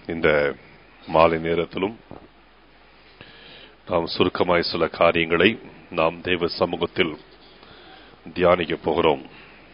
இந்த மாலை நேரத்திலும் நாம் சுருக்கமாய் சில காரியங்களை நாம் தேவ சமூகத்தில் தியானிக்க போகிறோம்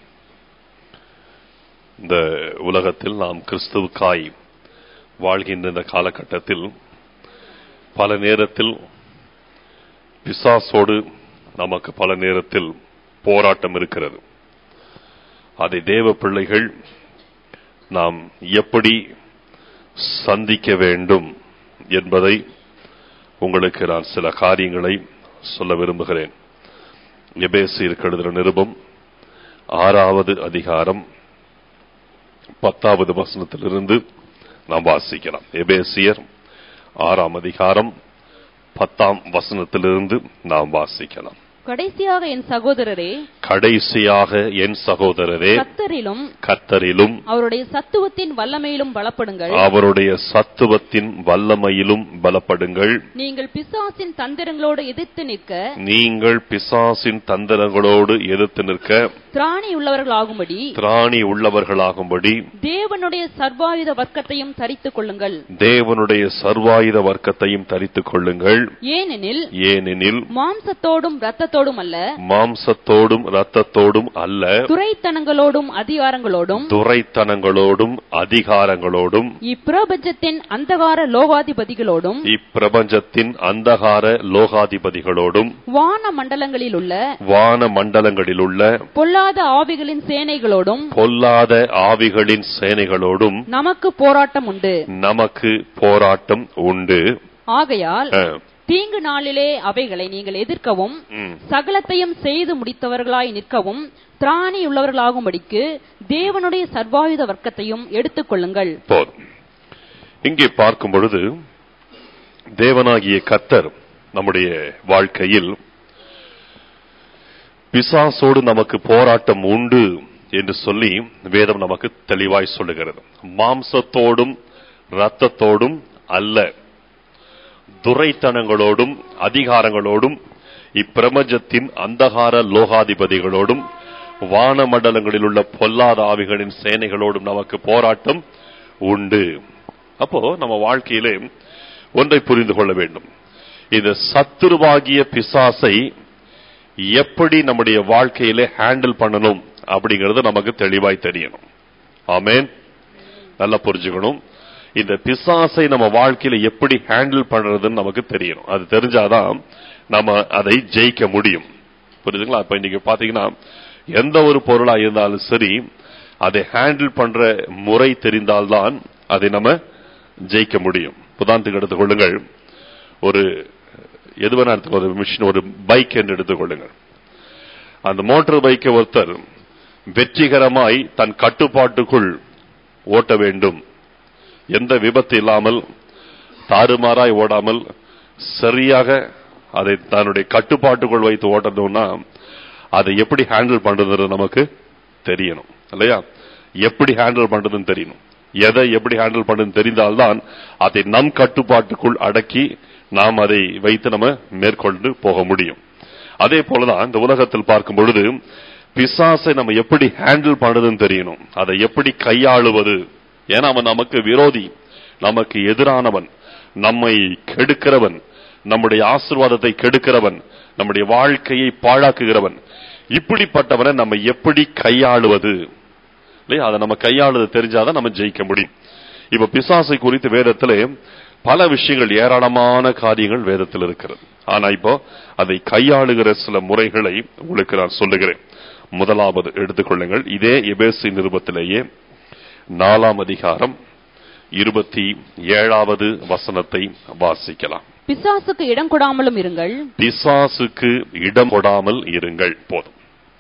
இந்த உலகத்தில் நாம் கிறிஸ்துவுக்காய் வாழ்கின்ற இந்த காலகட்டத்தில் பல நேரத்தில் பிசாசோடு நமக்கு பல நேரத்தில் போராட்டம் இருக்கிறது அதை தேவ பிள்ளைகள் நாம் எப்படி சந்திக்க வேண்டும் என்பதை உங்களுக்கு நான் சில காரியங்களை சொல்ல விரும்புகிறேன் எபேசி எழுதுகிற நிருபம் ஆறாவது அதிகாரம் பத்தாவது வசனத்திலிருந்து நாம் வாசிக்கலாம் எபேசியர் ஆறாம் அதிகாரம் பத்தாம் வசனத்திலிருந்து நாம் வாசிக்கலாம் கடைசியாக என் சகோதரரே கடைசியாக என் சகோதரரே கத்தரிலும் கத்தரிலும் அவருடைய சத்துவத்தின் வல்லமையிலும் பலப்படுங்கள் அவருடைய சத்துவத்தின் வல்லமையிலும் பலப்படுங்கள் நீங்கள் பிசாசின் தந்திரங்களோடு எதிர்த்து நிற்க நீங்கள் பிசாசின் தந்திரங்களோடு எதிர்த்து நிற்க திராணி உள்ளவர்களாகும்படி திராணி உள்ளவர்களாகும்படி தேவனுடைய சர்வாயுத வர்க்கத்தையும் தரித்துக் கொள்ளுங்கள் தேவனுடைய சர்வாயுத வர்க்கத்தையும் தரித்துக் கொள்ளுங்கள் ஏனெனில் ஏனெனில் மாம்சத்தோடும் இரத்தத்தோடும் அல்ல மாம்சத்தோடும் இரத்தத்தோடும் அல்ல துரைத்தனங்களோடும் அதிகாரங்களோடும் துரைத்தனங்களோடும் அதிகாரங்களோடும் இப்பிரபஞ்சத்தின் அந்தகார லோகாதிபதிகளோடும் இப்பிரபஞ்சத்தின் அந்தகார லோகாதிபதிகளோடும் வான மண்டலங்களில் உள்ள வான மண்டலங்களில் உள்ள பொல்லாத ஆவிகளின் சேனைகளோடும் பொல்லாத ஆவிகளின் சேனைகளோடும் நமக்கு போராட்டம் உண்டு நமக்கு போராட்டம் உண்டு ஆகையால் அஹ், தீங்கு நாளிலே அவைகளை நீங்கள் எதிர்க்கவும் ம். சகலத்தையும் செய்து முடித்தவர்களாய் நிற்கவும் திராணி உள்ளவர்களாகும்படிக்கு தேவனுடைய சர்வாயுத வர்க்கத்தையும் எடுத்துக் கொள்ளுங்கள் போதும் இங்கே பார்க்கும் பொழுது தேவனாகிய கத்தர் நம்முடைய வாழ்க்கையில் பிசாசோடு நமக்கு போராட்டம் உண்டு என்று சொல்லி வேதம் நமக்கு தெளிவாய் சொல்லுகிறது மாம்சத்தோடும் இரத்தத்தோடும் அல்ல துரைத்தனங்களோடும் அதிகாரங்களோடும் இப்பிரபஞ்சத்தின் அந்தகார லோகாதிபதிகளோடும் வானமண்டலங்களில் உள்ள பொல்லாத ஆவிகளின் சேனைகளோடும் நமக்கு போராட்டம் உண்டு அப்போ நம்ம வாழ்க்கையிலே ஒன்றை புரிந்து கொள்ள வேண்டும் இந்த சத்துருவாகிய பிசாசை எப்படி நம்முடைய வாழ்க்கையிலே ஹேண்டில் பண்ணணும் அப்படிங்கறது நமக்கு தெளிவாய் தெரியணும் ஆமென் நல்லா புரிஞ்சுக்கணும் இந்த பிசாசை நம்ம வாழ்க்கையில எப்படி ஹேண்டில் பண்றதுன்னு நமக்கு தெரியணும் அது தெரிஞ்சாதான் நம்ம அதை ஜெயிக்க முடியும் புரியுதுங்களா இப்ப இன்னைக்கு பாத்தீங்கன்னா எந்த ஒரு பொருளா இருந்தாலும் சரி அதை ஹேண்டில் பண்ற முறை தெரிந்தால்தான் அதை நம்ம ஜெயிக்க முடியும் உதாரணத்துக்கு எடுத்துக்கொள்ளுங்கள் ஒரு எது வேணா எடுத்துக்கோ ஒரு மிஷின் ஒரு பைக் என்று எடுத்துக்கொள்ளுங்கள் அந்த மோட்டார் பைக்கை ஒருத்தர் வெற்றிகரமாய் தன் கட்டுப்பாட்டுக்குள் ஓட்ட வேண்டும் எந்த விபத்து இல்லாமல் தாறுமாறாய் ஓடாமல் சரியாக அதை தன்னுடைய கட்டுப்பாட்டுக்குள் வைத்து ஓட்டணும்னா அதை எப்படி ஹேண்டில் பண்றது நமக்கு தெரியணும் இல்லையா எப்படி ஹேண்டில் பண்றதுன்னு தெரியணும் எதை எப்படி ஹேண்டில் பண்றதுன்னு தெரிந்தால்தான் அதை நம் கட்டுப்பாட்டுக்குள் அடக்கி நாம் அதை வைத்து நம்ம மேற்கொண்டு போக முடியும் அதே போலதான் இந்த உலகத்தில் பார்க்கும் பொழுது பிசாசை நம்ம எப்படி ஹேண்டில் பண்றதுன்னு தெரியணும் அதை எப்படி கையாளுவது ஏன்னா அவன் நமக்கு விரோதி நமக்கு எதிரானவன் நம்மை கெடுக்கிறவன் நம்முடைய ஆசிர்வாதத்தை கெடுக்கிறவன் நம்முடைய வாழ்க்கையை பாழாக்குகிறவன் இப்படிப்பட்டவனை நம்ம எப்படி கையாளுவது இல்லையா அதை நம்ம கையாளுவது தெரிஞ்சாதான் நம்ம ஜெயிக்க முடியும் இப்ப பிசாசை குறித்து வேதத்திலே பல விஷயங்கள் ஏராளமான காரியங்கள் வேதத்தில் இருக்கிறது ஆனா இப்போ அதை கையாளுகிற சில முறைகளை உங்களுக்கு நான் சொல்லுகிறேன் முதலாவது எடுத்துக்கொள்ளுங்கள் இதே எபேசி நிருபத்திலேயே நாலாம் அதிகாரம் இருபத்தி ஏழாவது வசனத்தை வாசிக்கலாம் பிசாசுக்கு இடம் கொடாமலும் இருங்கள் பிசாசுக்கு இடம் கொடாமல் இருங்கள் போதும்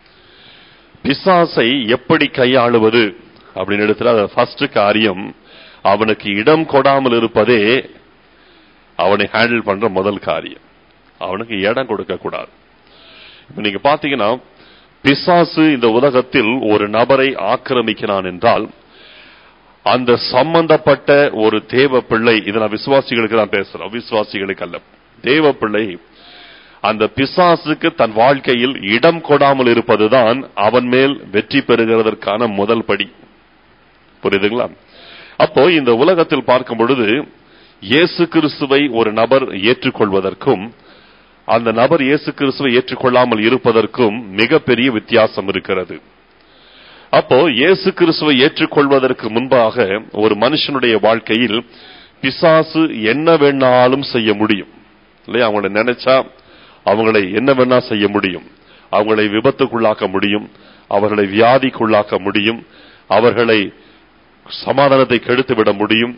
பிசாசை எப்படி கையாளுவது அப்படின்னு எடுத்துல ஃபர்ஸ்ட் காரியம் அவனுக்கு இடம் கொடாமல் இருப்பதே அவனை ஹேண்டில் பண்ற முதல் காரியம் அவனுக்கு இடம் கொடுக்க கூடாது இப்ப நீங்க பாத்தீங்கன்னா பிசாசு இந்த உலகத்தில் ஒரு நபரை ஆக்கிரமிக்கிறான் என்றால் அந்த சம்பந்தப்பட்ட ஒரு தேவ பிள்ளை இதை நான் விசுவாசிகளுக்கு தான் பேசுறேன் அவிசுவாசிகளுக்கு அல்ல தேவ பிள்ளை அந்த பிசாசுக்கு தன் வாழ்க்கையில் இடம் கொடாமல் இருப்பதுதான் அவன் மேல் வெற்றி பெறுகிறதற்கான முதல் படி புரியுதுங்களா அப்போ இந்த உலகத்தில் பார்க்கும் பொழுது இயேசு கிறிஸ்துவை ஒரு நபர் ஏற்றுக்கொள்வதற்கும் அந்த நபர் இயேசு கிறிஸ்துவை ஏற்றுக்கொள்ளாமல் இருப்பதற்கும் மிகப்பெரிய வித்தியாசம் இருக்கிறது அப்போ இயேசு கிறிஸ்துவை ஏற்றுக்கொள்வதற்கு முன்பாக ஒரு மனுஷனுடைய வாழ்க்கையில் பிசாசு என்ன வேணாலும் செய்ய முடியும் இல்லையா அவங்களை நினைச்சா அவங்களை என்ன வேணா செய்ய முடியும் அவங்களை விபத்துக்குள்ளாக்க முடியும் அவர்களை வியாதிக்குள்ளாக்க முடியும் அவர்களை சமாதானத்தை கெடுத்து விட முடியும்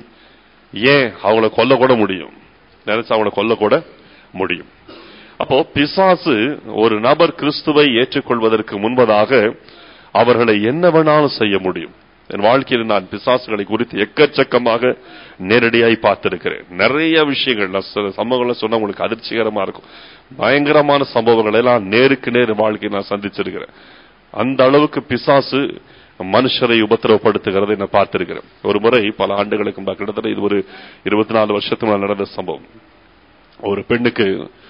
ஏன் அவங்கள கொல்ல கூட முடியும் நினைச்சா அவங்கள கொல்ல கூட முடியும் அப்போ பிசாசு ஒரு நபர் கிறிஸ்துவை ஏற்றுக்கொள்வதற்கு முன்பதாக அவர்களை என்ன வேணாலும் செய்ய முடியும் என் வாழ்க்கையில் நான் பிசாசுகளை குறித்து எக்கச்சக்கமாக நேரடியாய் பார்த்திருக்கிறேன் நிறைய விஷயங்கள் நான் சில சம்பவங்களை சொன்னா உங்களுக்கு அதிர்ச்சிகரமா இருக்கும் பயங்கரமான சம்பவங்களை எல்லாம் நேருக்கு நேர் வாழ்க்கையை நான் சந்திச்சிருக்கிறேன் அந்த அளவுக்கு பிசாசு மனுஷரை உபத்திரவப்படுத்துகிறதை நான் பார்த்திருக்கிறேன் ஒரு முறை பல ஆண்டுகளுக்கு முன்பாக கிட்டத்தட்ட இது ஒரு இருபத்தி நாலு வருஷத்துக்கு முன்னால் நடந்த சம்பவம் ஒரு பெண்ணுக்கு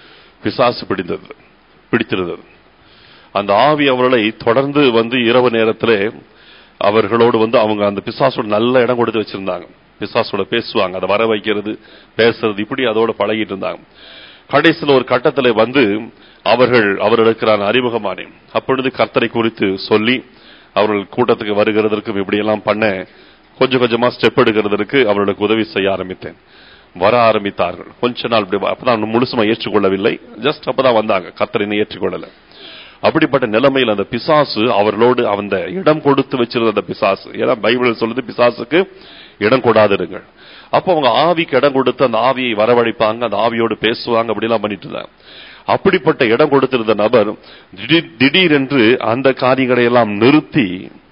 பிசாசு பிடித்தது பிடித்திருந்தது அந்த ஆவி அவர்களை தொடர்ந்து வந்து இரவு நேரத்திலே அவர்களோடு வந்து அவங்க அந்த பிசாசோட நல்ல இடம் கொடுத்து வச்சிருந்தாங்க பிசாசோட பேசுவாங்க அதை வர வைக்கிறது பேசுறது இப்படி அதோட பழகிட்டு இருந்தாங்க கடைசியில் ஒரு கட்டத்தில் வந்து அவர்கள் அவர்களுக்கு நான் அறிமுகமானேன் அப்பொழுது கர்த்தரை குறித்து சொல்லி அவர்கள் கூட்டத்துக்கு வருகிறதற்கும் இப்படியெல்லாம் பண்ண கொஞ்சம் கொஞ்சமா ஸ்டெப் எடுக்கிறதற்கு அவர்களுக்கு உதவி செய்ய ஆரம்பித்தேன் வர ஆரம்பித்தார்கள் கொஞ்ச நாள் இப்படி அப்பதான் முழுசுமா ஏற்றுக்கொள்ளவில்லை ஜஸ்ட் அப்பதான் வந்தாங்க கர்த்தரை ஏற்றுக்கொள்ளல அப்படிப்பட்ட நிலைமையில் அந்த பிசாசு அவர்களோடு அந்த இடம் கொடுத்து வச்சிருந்த அந்த பிசாசு ஏன்னா பைபிள் சொல்லுது பிசாசுக்கு இடம் கொடாதிருங்கள் அப்போ அவங்க ஆவிக்கு இடம் கொடுத்து அந்த ஆவியை வரவழைப்பாங்க அந்த ஆவியோடு பேசுவாங்க அப்படிலாம் பண்ணிட்டு இருந்தாங்க அப்படிப்பட்ட இடம் கொடுத்திருந்த நபர் திடீர் திடீரென்று அந்த காரியங்களை எல்லாம் நிறுத்தி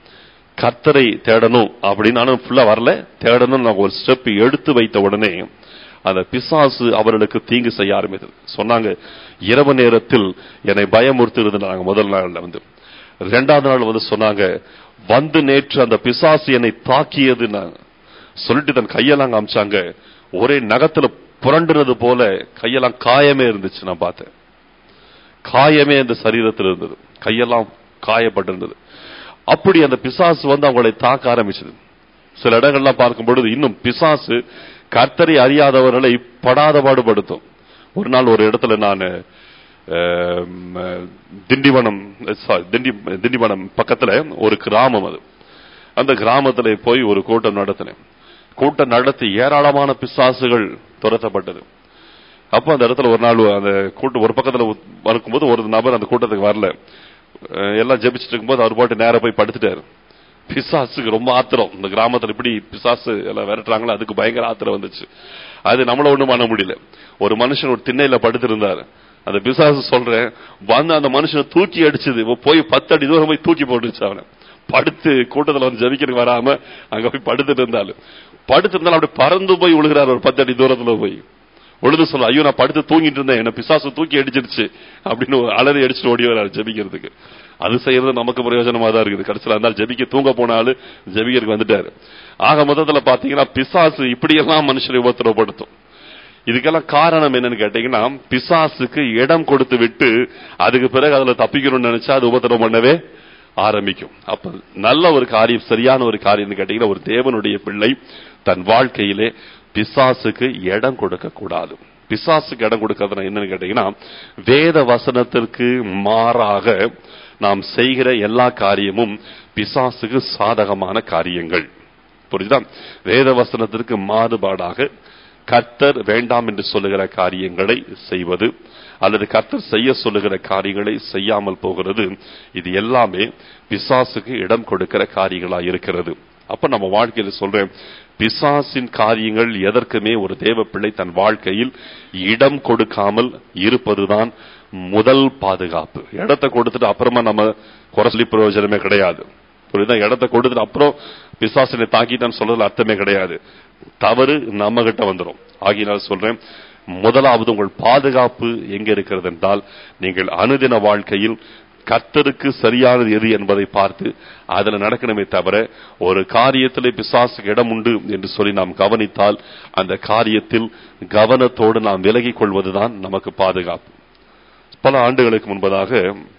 கர்த்தரை தேடணும் அப்படின்னு நானும் ஃபுல்லா வரல தேடணும் நான் ஒரு ஸ்டெப் எடுத்து வைத்த உடனே அந்த பிசாசு அவர்களுக்கு தீங்கு செய்ய ஆரம்பித்தது சொன்னாங்க இரவு நேரத்தில் என்னை பயமுறுத்துறது நாங்க முதல் நாள்ல வந்து ரெண்டாவது நாள் வந்து சொன்னாங்க வந்து நேற்று அந்த பிசாசு என்னை தாக்கியது சொல்லிட்டு தன் கையெல்லாம் காமிச்சாங்க ஒரே நகத்துல புரண்டுறது போல கையெல்லாம் காயமே இருந்துச்சு நான் பார்த்தேன் காயமே அந்த சரீரத்தில் இருந்தது கையெல்லாம் காயப்பட்டிருந்தது அப்படி அந்த பிசாசு வந்து அவங்களை தாக்க ஆரம்பிச்சது சில இடங்கள்லாம் பார்க்கும் பொழுது இன்னும் பிசாசு கர்த்தரை அறியாதவர்களை படாத பாடுபடுத்தும் ஒரு நாள் ஒரு இடத்துல நான் திண்டிவனம் திண்டி திண்டிவனம் பக்கத்துல ஒரு கிராமம் அது அந்த கிராமத்துல போய் ஒரு கூட்டம் நடத்தினேன் கூட்டம் நடத்தி ஏராளமான பிசாசுகள் துரத்தப்பட்டது அப்போ அந்த இடத்துல ஒரு நாள் அந்த கூட்டம் ஒரு பக்கத்துல இருக்கும்போது ஒரு நபர் அந்த கூட்டத்துக்கு வரல எல்லாம் ஜெபிச்சுட்டு இருக்கும்போது அவர் பாட்டு நேரம் போய் படுத்துட்டாரு பிசாசுக்கு ரொம்ப ஆத்திரம் இந்த கிராமத்துல இப்படி பிசாசு எல்லாம் விரட்டுறாங்களோ அதுக்கு பயங்கர ஆத்திரம் வந்துச்சு அது நம்மள ஒண்ணும் பண்ண முடியல ஒரு மனுஷன் ஒரு திண்ணையில படுத்திருந்தாரு அந்த பிசாசு சொல்றேன் வந்து அந்த மனுஷனை தூக்கி அடிச்சது போய் பத்து அடி தூரம் போய் தூக்கி போட்டுச்சு அவனை படுத்து கூட்டத்துல வந்து ஜபிக்கிறதுக்கு வராம அங்க போய் படுத்துட்டு இருந்தாலு படுத்து இருந்தாலும் அப்படி பறந்து போய் விழுகிறார் ஒரு பத்து அடி தூரத்துல போய் உழுது சொல்ல ஐயோ நான் படுத்து தூங்கிட்டு இருந்தேன் என்ன பிசாசு தூக்கி அடிச்சிருச்சு அப்படின்னு அலறி அடிச்சுட்டு ஓடி வராரு ஜபிக்கிறதுக்கு அது செய்யறது நமக்கு பிரயோஜனமா தான் இருக்குது கடைசியில் இருந்தாலும் ஜபிக்க தூங்க போனாலும் ஜபிக்கிறதுக்கு வந்துட்டாரு ஆக மொத்தத்துல பாத்தீங்கன்னா பிசாசு இப்படியெல்லாம் மனுஷனை உபத்திரப்படுத்தும் இதுக்கெல்லாம் காரணம் என்னன்னு கேட்டீங்கன்னா பிசாசுக்கு இடம் கொடுத்து விட்டு அதுக்கு பிறகு அதுல தப்பிக்கணும்னு நினைச்சா அது உபத்திரம் பண்ணவே ஆரம்பிக்கும் அப்ப நல்ல ஒரு காரியம் சரியான ஒரு காரியம் கேட்டீங்கன்னா ஒரு தேவனுடைய பிள்ளை தன் வாழ்க்கையிலே பிசாசுக்கு இடம் கொடுக்க கூடாது பிசாசுக்கு இடம் கொடுக்கறது என்னன்னு கேட்டீங்கன்னா வேத வசனத்திற்கு மாறாக நாம் செய்கிற எல்லா காரியமும் பிசாசுக்கு சாதகமான காரியங்கள் புரியுதா வேத வசனத்திற்கு மாறுபாடாக கர்த்தர் வேண்டாம் என்று சொல்லுகிற காரியங்களை செய்வது அல்லது கர்த்தர் செய்ய சொல்லுகிற காரியங்களை செய்யாமல் போகிறது இது எல்லாமே பிசாசுக்கு இடம் கொடுக்கிற காரியங்களா இருக்கிறது அப்ப நம்ம வாழ்க்கையில சொல்றேன் பிசாசின் காரியங்கள் எதற்குமே ஒரு தேவ பிள்ளை தன் வாழ்க்கையில் இடம் கொடுக்காமல் இருப்பதுதான் முதல் பாதுகாப்பு இடத்தை கொடுத்துட்டு அப்புறமா நம்ம குறை சொல்லி பிரயோஜனமே கிடையாது புரியுதா இடத்தை கொடுத்துட்டு அப்புறம் பிசாசினை தாக்கிட்டான்னு சொல்றதுல அர்த்தமே கிடையாது தவறு நம்ம கிட்ட வந்துடும் ஆகினால் சொல்றேன் முதலாவது உங்கள் பாதுகாப்பு எங்க இருக்கிறது என்றால் நீங்கள் அனுதின வாழ்க்கையில் கர்த்தருக்கு சரியானது எது என்பதை பார்த்து அதுல நடக்கணுமே தவிர ஒரு காரியத்திலே பிசாசுக்கு இடம் உண்டு என்று சொல்லி நாம் கவனித்தால் அந்த காரியத்தில் கவனத்தோடு நாம் விலகிக் கொள்வதுதான் நமக்கு பாதுகாப்பு பல ஆண்டுகளுக்கு முன்பதாக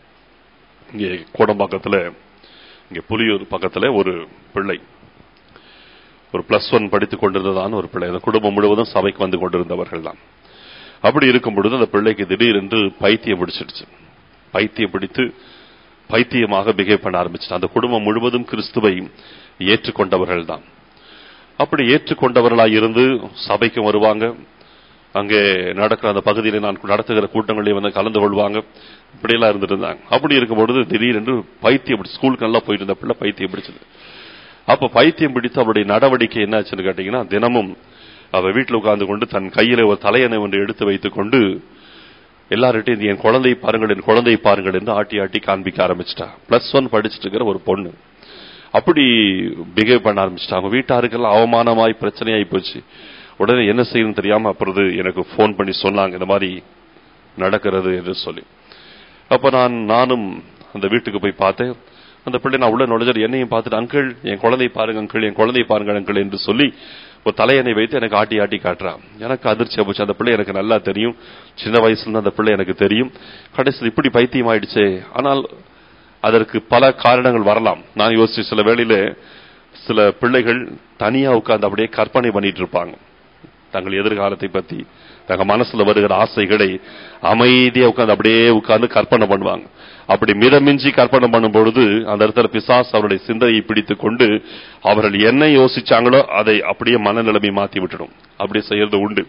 இங்கே கோடம்பாக்கத்துல இங்க புலியூர் பக்கத்துல ஒரு பிள்ளை ஒரு பிளஸ் ஒன் படித்துக் கொண்டிருந்ததான ஒரு பிள்ளை அந்த குடும்பம் முழுவதும் சபைக்கு வந்து கொண்டிருந்தவர்கள் தான் அப்படி இருக்கும் பொழுது அந்த பிள்ளைக்கு திடீரென்று பைத்தியம் பிடிச்சிடுச்சு பைத்தியம் பிடித்து பைத்தியமாக பிஹேவ் பண்ண ஆரம்பிச்சு அந்த குடும்பம் முழுவதும் கிறிஸ்துவை ஏற்றுக்கொண்டவர்கள் தான் அப்படி ஏற்றுக்கொண்டவர்களாய் இருந்து சபைக்கும் வருவாங்க அங்கே நடக்கிற அந்த பகுதியில் நான் நடத்துகிற கூட்டங்களில் வந்து கலந்து கொள்வாங்க இப்படியெல்லாம் இருந்துட்டு இருந்தாங்க அப்படி இருக்கும் பொழுது திடீரென்று பைத்தியம் பிடி- ஸ்கூலுக்கு நல்லா போயிட்டு இருந்த பிள்ளை பைத்தியம் பிடிச்சது அப்ப பைத்தியம் பிடித்து அவருடைய நடவடிக்கை என்னாச்சுன்னு கேட்டீங்கன்னா தினமும் அவ வீட்டில் உட்கார்ந்து கொண்டு தன் கையில ஒரு தலையணை ஒன்று எடுத்து வைத்துக் கொண்டு எல்லார்கிட்டையும் இது என் குழந்தை பாருங்கள் என் குழந்தை பாருங்கள் என்று ஆட்டி ஆட்டி காண்பிக்க ஆரம்பிச்சிட்டா பிளஸ் ஒன் படிச்சுட்டு இருக்கிற ஒரு பொண்ணு அப்படி பிஹேவ் பண்ண ஆரம்பிச்சிட்டா அவங்க வீட்டாருக்கெல்லாம் அவமானமாய் பிரச்சனையாயி போச்சு உடனே என்ன செய்யணும்னு தெரியாம அப்புறம் எனக்கு ஃபோன் பண்ணி சொன்னாங்க இந்த மாதிரி நடக்கிறது என்று சொல்லி அப்ப நான் நானும் அந்த வீட்டுக்கு போய் பார்த்தேன் அந்த பிள்ளை நான் உள்ள நுழைஞ்சாரு என்னையும் பார்த்துட்டு அங்கிள் என் குழந்தை பாருங்க அங்கிள் என் குழந்தை பாருங்க அங்கிள் என்று சொல்லி ஒரு தலையணை வைத்து எனக்கு ஆட்டி ஆட்டி காட்டுறான் எனக்கு அதிர்ச்சியா போச்சு அந்த பிள்ளை எனக்கு நல்லா தெரியும் சின்ன வயசுல இருந்து அந்த பிள்ளை எனக்கு தெரியும் கடைசியில் இப்படி பைத்தியம் ஆயிடுச்சே ஆனால் அதற்கு பல காரணங்கள் வரலாம் நான் யோசிச்சு சில வேளையில சில பிள்ளைகள் தனியா உட்கார்ந்து அப்படியே கற்பனை பண்ணிட்டு இருப்பாங்க தங்கள் எதிர்காலத்தை பத்தி தங்க மனசுல வருகிற ஆசைகளை அமைதியா உட்கார்ந்து அப்படியே உட்கார்ந்து கற்பனை பண்ணுவாங்க அப்படி மிதமிஞ்சி கற்பனை பண்ணும் பொழுது அந்த இடத்துல பிசாஸ் அவருடைய சிந்தையை பிடித்துக் கொண்டு அவர்கள் என்ன யோசிச்சாங்களோ அதை அப்படியே மனநிலைமை மாத்தி விட்டுடும் அப்படி செய்யறது உண்டு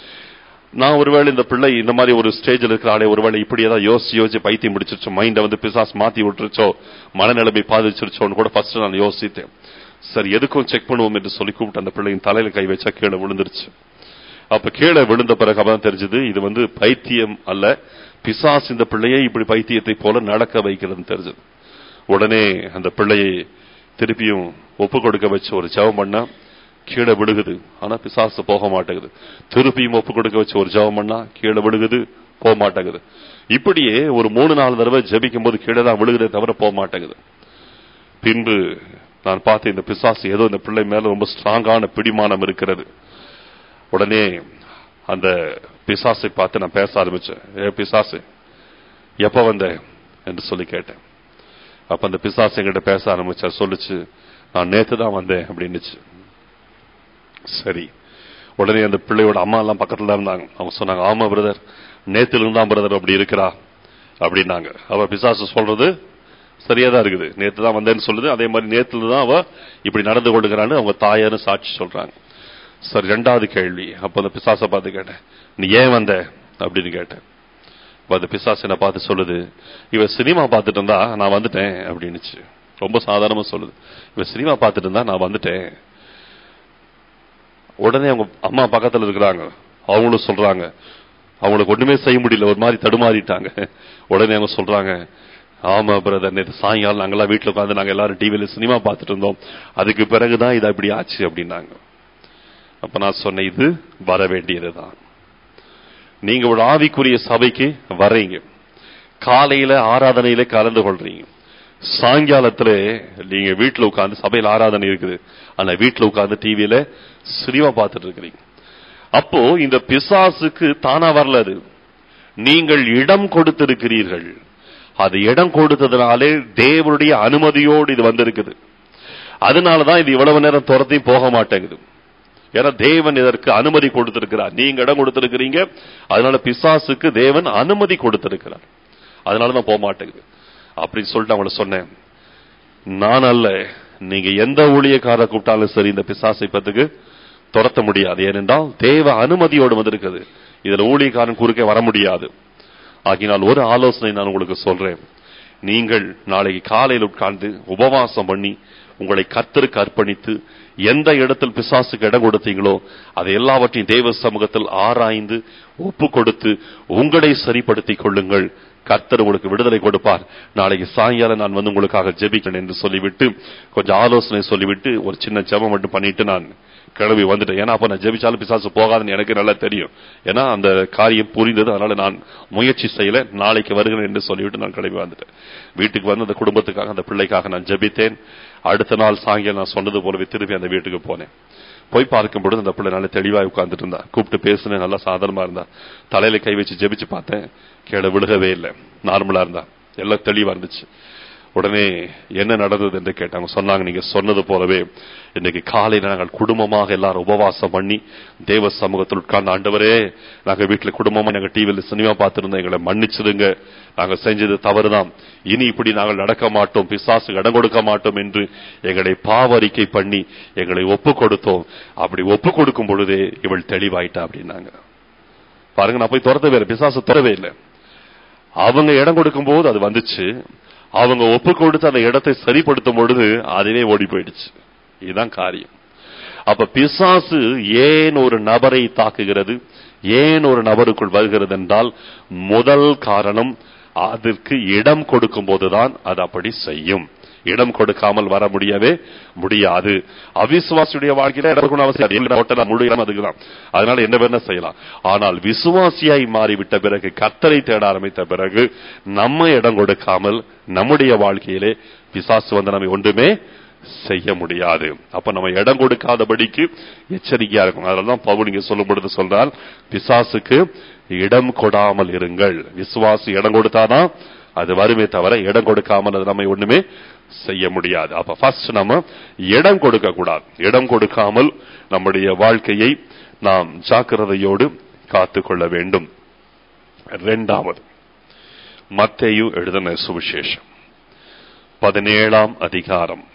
நான் ஒருவேளை இந்த பிள்ளை இந்த மாதிரி ஒரு ஸ்டேஜில் இருக்கிற ஆளே ஒருவேளை இப்படி ஏதாவது யோசிச்சு யோசிச்சு பைத்தியம் பிடிச்சிருச்சோ மைண்டை வந்து பிசாஸ் மாத்தி விட்டுருச்சோ மனநிலைமை பாதிச்சிருச்சோன்னு கூட ஃபர்ஸ்ட் நான் யோசித்தேன் சரி எதுக்கும் செக் பண்ணுவோம் என்று சொல்லி கூப்பிட்டு அந்த பிள்ளையின் தலையில கை வச்சா கீழே விழுந்துருச்சு அப்ப கீழே விழுந்த பிறகு அப்பதான் தெரிஞ்சது இது வந்து பைத்தியம் அல்ல பிசாஸ் இந்த பிள்ளையை இப்படி பைத்தியத்தை போல நடக்க வைக்கிறதுன்னு தெரிஞ்சது உடனே அந்த பிள்ளையை திருப்பியும் ஒப்பு கொடுக்க வச்சு ஒரு ஜெபம் பண்ணா கீழே விழுகுது ஆனா பிசாசு போக மாட்டேங்குது திருப்பியும் ஒப்பு கொடுக்க வச்சு ஒரு ஜெபம் பண்ணா கீழே விழுகுது போக மாட்டேங்குது இப்படியே ஒரு மூணு நாலு தடவை ஜெபிக்கும் போது கீழே தான் விழுகுதே தவிர போக மாட்டேங்குது பின்பு நான் பார்த்து இந்த பிசாசு ஏதோ இந்த பிள்ளை மேல ரொம்ப ஸ்ட்ராங்கான பிடிமானம் இருக்கிறது உடனே அந்த பிசாசை பார்த்து நான் பேச ஆரம்பிச்சேன் ஏ பிசாசு எப்ப வந்த என்று சொல்லி கேட்டேன் அப்ப அந்த பிசாசு என்கிட்ட பேச ஆரம்பிச்சார் சொல்லுச்சு நான் நேத்து தான் வந்தேன் அப்படின்னுச்சு சரி உடனே அந்த பிள்ளையோட அம்மா எல்லாம் பக்கத்துல தான் இருந்தாங்க அவங்க சொன்னாங்க ஆமா பிரதர் நேத்துல இருந்தா பிரதர் அப்படி இருக்கிறா அப்படின்னாங்க அவ பிசாசு சொல்றது சரியா தான் இருக்குது நேத்து தான் வந்தேன்னு சொல்லுது அதே மாதிரி நேத்துல தான் அவ இப்படி நடந்து கொள்ளுகிறான்னு அவங்க தாயாரு சாட்சி சொல்றாங்க சரி ரெண்டாவது கேள்வி அப்ப அந்த பிசாசை பார்த்து கேட்டேன் நீ ஏன் வந்த அப்படின்னு கேட்டேன் அப்ப அந்த பிசாசு என்ன பார்த்து சொல்லுது இவ சினிமா பார்த்துட்டு இருந்தா நான் வந்துட்டேன் அப்படின்னுச்சு ரொம்ப சாதாரணமா சொல்லுது இவ சினிமா பார்த்துட்டு இருந்தா நான் வந்துட்டேன் உடனே அவங்க அம்மா பக்கத்துல இருக்கிறாங்க அவங்களும் சொல்றாங்க அவங்களுக்கு ஒண்ணுமே செய்ய முடியல ஒரு மாதிரி தடுமாறிட்டாங்க உடனே அவங்க சொல்றாங்க ஆமா பிரதர் நேற்று சாயங்காலம் நாங்கெல்லாம் வீட்டுல உட்காந்து நாங்க எல்லாரும் டிவியில சினிமா பார்த்துட்டு இருந்தோம் அதுக்கு பிறகுதான் இது இப்படி ஆச்சு அப்படின்னாங்க அப்ப நான் சொன்னேன் இது வர வேண்டியதுதான் நீங்க ஒரு ஆவிக்குரிய சபைக்கு வர்றீங்க காலையில ஆராதனையில கலந்து கொள்றீங்க சாயங்காலத்துல நீங்க வீட்டுல உட்கார்ந்து சபையில் ஆராதனை இருக்குது ஆனா வீட்டுல உட்கார்ந்து டிவியில சினிமா பார்த்துட்டு இருக்கிறீங்க அப்போ இந்த பிசாசுக்கு தானா வரல அது நீங்கள் இடம் கொடுத்திருக்கிறீர்கள் அது இடம் கொடுத்ததுனாலே தேவனுடைய அனுமதியோடு இது வந்திருக்குது அதனாலதான் இது இவ்வளவு நேரம் துரத்தி போக மாட்டேங்குது ஏன்னா தேவன் இதற்கு அனுமதி கொடுத்திருக்கிறார் நீங்க இடம் கொடுத்திருக்கிறீங்க அதனால பிசாசுக்கு தேவன் அனுமதி கொடுத்திருக்கிறார் அதனாலதான் போக மாட்டேங்குது அப்படின்னு சொல்லிட்டு அவங்கள சொன்னேன் நான் அல்ல நீங்க எந்த ஊழியக்காரரை கூப்பிட்டாலும் சரி இந்த பிசாசை பத்துக்கு துரத்த முடியாது ஏனென்றால் தேவ அனுமதியோடு வந்திருக்குது இதுல ஊழியக்காரன் குறுக்கே வர முடியாது ஆகினால் ஒரு ஆலோசனை நான் உங்களுக்கு சொல்றேன் நீங்கள் நாளைக்கு காலையில் உட்கார்ந்து உபவாசம் பண்ணி உங்களை கர்த்தருக்கு அர்ப்பணித்து எந்த இடத்தில் பிசாசுக்கு இடம் கொடுத்தீங்களோ அதை எல்லாவற்றையும் தேவ சமூகத்தில் ஆராய்ந்து ஒப்பு கொடுத்து உங்களை சரிப்படுத்திக் கொள்ளுங்கள் கர்த்தர் உங்களுக்கு விடுதலை கொடுப்பார் நாளைக்கு சாயங்காலம் நான் வந்து உங்களுக்காக ஜெபிக்கிறேன் என்று சொல்லிவிட்டு கொஞ்சம் ஆலோசனை சொல்லிவிட்டு ஒரு சின்ன ஜெபம் மட்டும் பண்ணிட்டு நான் கிளம்பி வந்துட்டேன் ஏன்னா அப்ப நான் ஜெபிச்சாலும் பிசாசு போகாதுன்னு எனக்கு நல்லா தெரியும் ஏன்னா அந்த காரியம் புரிந்தது அதனால நான் முயற்சி செய்யல நாளைக்கு வருகிறேன் என்று சொல்லிவிட்டு நான் கிளம்பி வந்துட்டேன் வீட்டுக்கு வந்து அந்த குடும்பத்துக்காக அந்த பிள்ளைக்காக நான் ஜெபித்தேன் அடுத்த நாள் சாயங்காலம் நான் சொன்னது போலவே திருப்பி அந்த வீட்டுக்கு போனேன் போய் பார்க்கும் பொழுது அந்த பிள்ளை நல்லா தெளிவாக உட்கார்ந்துட்டு இருந்தா கூப்பிட்டு பேசுனேன் நல்லா சாதாரணமா இருந்தா தலையில கை வச்சு ஜெபிச்சு பார்த்தேன் கீழே விழுகவே இல்லை நார்மலா இருந்தா எல்லாம் தெளிவா இருந்துச்சு உடனே என்ன நடந்தது என்று கேட்டாங்க சொன்னாங்க நீங்க சொன்னது போலவே இன்னைக்கு காலையில நாங்கள் குடும்பமாக எல்லாரும் உபவாசம் பண்ணி தேவ சமூகத்தில் உட்கார்ந்து ஆண்டவரே நாங்க வீட்டுல குடும்பமா நாங்க டிவியில் சினிமா பார்த்திருந்தோம் எங்களை மன்னிச்சிடுங்க நாங்க செஞ்சது தவறுதான் இனி இப்படி நாங்கள் நடக்க மாட்டோம் பிசாசு இடம் கொடுக்க மாட்டோம் என்று எங்களை பாவரிக்கை பண்ணி எங்களை ஒப்பு கொடுத்தோம் அப்படி ஒப்பு கொடுக்கும் பொழுதே இவள் தெளிவாயிட்டா அப்படின்னாங்க பாருங்க நான் போய் துரத்தவே இல்லை பிசாசு துறவே இல்லை அவங்க இடம் கொடுக்கும் போது அது வந்துச்சு அவங்க ஒப்பு கொடுத்து அந்த இடத்தை சரிப்படுத்தும் பொழுது அதுவே ஓடி போயிடுச்சு இதுதான் காரியம் அப்ப பிசாசு ஏன் ஒரு நபரை தாக்குகிறது ஏன் ஒரு நபருக்குள் வருகிறது என்றால் முதல் காரணம் அதற்கு இடம் கொடுக்கும் போதுதான் அது அப்படி செய்யும் இடம் கொடுக்காமல் வர முடியவே முடியாது அவிசுவாசியுடைய வாழ்க்கையில இடம் கொடுக்கணும் அவசியம் இல்லை. எல்லா ஹோட்டலா முழு இடம் அதுக்குதான் அதனால என்ன வேணா செய்யலாம் ஆனால் விசுவாசியாய் மாறிவிட்ட பிறகு கத்தரை தேட ஆரம்பித்த பிறகு நம்ம இடம் கொடுக்காமல் நம்முடைய வாழ்க்கையிலே பிசாசு வந்து நம்ம ஒன்றுமே செய்ய முடியாது அப்ப நம்ம இடம் கொடுக்காதபடிக்கு எச்சரிக்கையா இருக்கும் அதனாலதான் பவுல் இங்க சொல்லும் பொழுது சொல்றால் பிசாசுக்கு இடம் கொடாமல் இருங்கள் விசுவாசி இடம் கொடுத்தாதான் அது வருமே தவிர இடம் கொடுக்காமல் அது நம்ம ஒண்ணுமே செய்ய முடியாது அப்ப ஃபர்ஸ்ட் நம்ம இடம் கொடுக்க கூடாது இடம் கொடுக்காமல் நம்முடைய வாழ்க்கையை நாம் ஜாக்கிரதையோடு காத்துக்கொள்ள வேண்டும் இரண்டாவது மத்தேயு எழுதின சுவிசேஷம் பதினேழாம் அதிகாரம்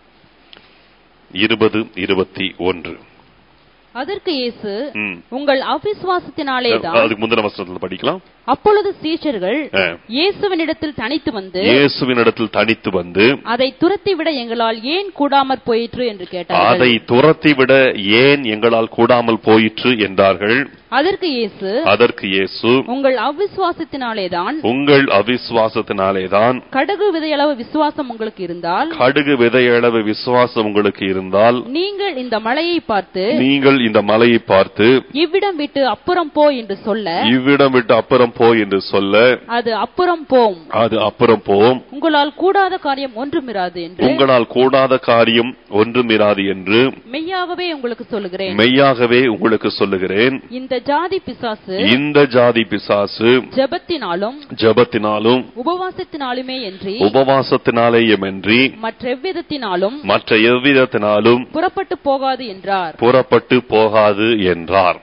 இருபது இருபத்தி ஒன்று அதற்கு இயேசு ம். உங்கள் அவிசுவாசத்தினாலேதான் அதுக்கு முந்தின வசனத்தில் படிக்கலாம் அப்பொழுது சீஷர்கள் ஆ. இயேசுவினிடத்தில் தனித்து வந்து இயேசுவினிடத்தில் தனித்து வந்து அதை துரத்திவிட எங்களால் ஏன் கூடாமற் போயிற்று என்று அதை கேட்டார்கள் துரத்திவிட ஏன் எங்களால் கூடாமல் போயிற்று என்றார்கள் அதற்கு இயேசு அதற்கு இயேசு உங்கள் அவிசுவாசத்தினாலேதான் உங்கள் அவிசுவாசத்தினாலேதான் கடுகு விதையளவு விசுவாசம் உங்களுக்கு இருந்தால் கடுகு விதையளவு விசுவாசம் உங்களுக்கு இருந்தால் நீங்கள் இந்த மலையை பார்த்து நீங்கள் இந்த மலையை பார்த்து இவ்விடம் விட்டு அப்புறம் போ என்று சொல்ல இவ்விடம் விட்டு அப்புறம் போ என்று சொல்ல அது அப்புறம் போம் அது அப்புறம் போம் உங்களால் கூடாத காரியம் ஒன்றுமிராது என்று உங்களால் கூடாத காரியம் ஒன்றுமிராது என்று மெய்யாகவே உங்களுக்கு சொல்லுகிறேன் மெய்யாகவே உங்களுக்கு சொல்லுகிறேன் இந்த ஜாதி பிசாசு இந்த ஜாதி பிசாசு ஜெபத்தினாலும் ஜபத்தினாலும் உபவாசத்தினாலுமே என்று உபவாசத்தினாலேயுமின்றி மற்றெவ்விதத்தினாலும் மற்ற எவ்விதத்தினாலும் புறப்பட்டு போகாது என்றார் புறப்பட்டு போகாது என்றார்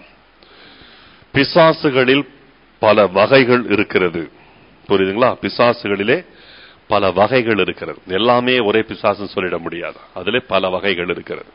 பிசாசுகளில் பல வகைகள் இருக்கிறது புரியுதுங்களா பிசாசுகளிலே பல வகைகள் இருக்கிறது எல்லாமே ஒரே பிசாசு சொல்லிட முடியாது அதிலே பல வகைகள் இருக்கிறது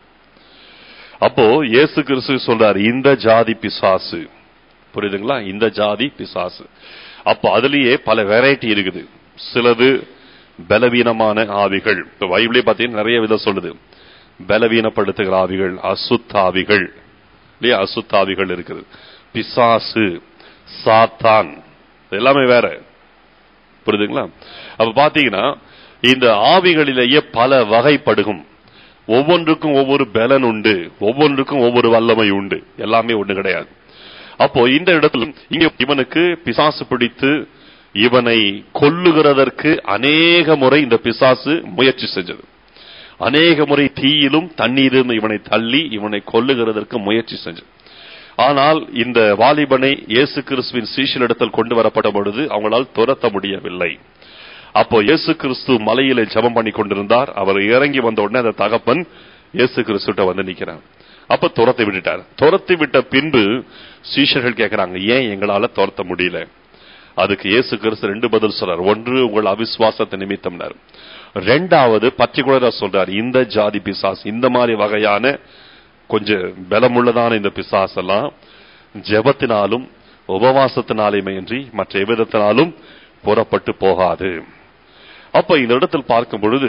அப்போ இயேசு கிறிஸ்து சொல்றார் இந்த ஜாதி பிசாசு புரியுதுங்களா இந்த ஜாதி பிசாசு அப்போ அதுலயே பல வெரைட்டி இருக்குது சிலது பலவீனமான ஆவிகள் இப்ப பைபிளே பார்த்தீங்கன்னா நிறைய விதம் சொல்லுது பலவீனப்படுத்துகிற ஆவிகள் அசுத்த ஆவிகள் இல்லையா அசுத்த ஆவிகள் இருக்குது பிசாசு சாத்தான் இது எல்லாமே வேற புரியுதுங்களா அப்ப பாத்தீங்கன்னா இந்த ஆவிகளிலேயே பல வகைப்படுகும் ஒவ்வொன்றுக்கும் ஒவ்வொரு பலன் உண்டு ஒவ்வொன்றுக்கும் ஒவ்வொரு வல்லமை உண்டு எல்லாமே ஒண்ணு கிடையாது அப்போ இந்த இடத்துல இங்க இவனுக்கு பிசாசு பிடித்து இவனை கொல்லுகிறதற்கு அநேக முறை இந்த பிசாசு முயற்சி செஞ்சது அநேக முறை தீயிலும் தண்ணீரும் இவனை தள்ளி இவனை கொல்லுகிறதற்கு முயற்சி செஞ்சது ஆனால் இந்த வாலிபனை இயேசு கிறிஸ்துவின் சீஷனிடத்தில் கொண்டு வரப்பட்ட பொழுது அவங்களால் துரத்த முடியவில்லை அப்போ இயேசு கிறிஸ்து மலையிலே ஜெபம் பண்ணி கொண்டிருந்தார் அவர் இறங்கி வந்த உடனே அந்த தகப்பன் இயேசு கிறிஸ்துட்ட வந்து நிக்கிறான் அப்ப துரத்தி விட்டுட்டார் துரத்தி விட்ட பின்பு சீஷர்கள் கேட்கிறாங்க ஏன் எங்களால துரத்த முடியல அதுக்கு இயேசு கிறிஸ்து ரெண்டு பதில் சொல்றார் ஒன்று உங்கள் அவிசுவாசத்தை நிமித்தம்னார் ரெண்டாவது பர்டிகுலரா சொல்றார் இந்த ஜாதி பிசாஸ் இந்த மாதிரி வகையான கொஞ்சம் பலமுள்ளதான இந்த பிசாசெல்லாம் ஜெபத்தினாலும் உபவாசத்தினாலுமேன்றி மற்ற எவ்விதத்தினாலும் புறப்பட்டு போகாது அப்ப இந்த இடத்தில் பார்க்கும் பொழுது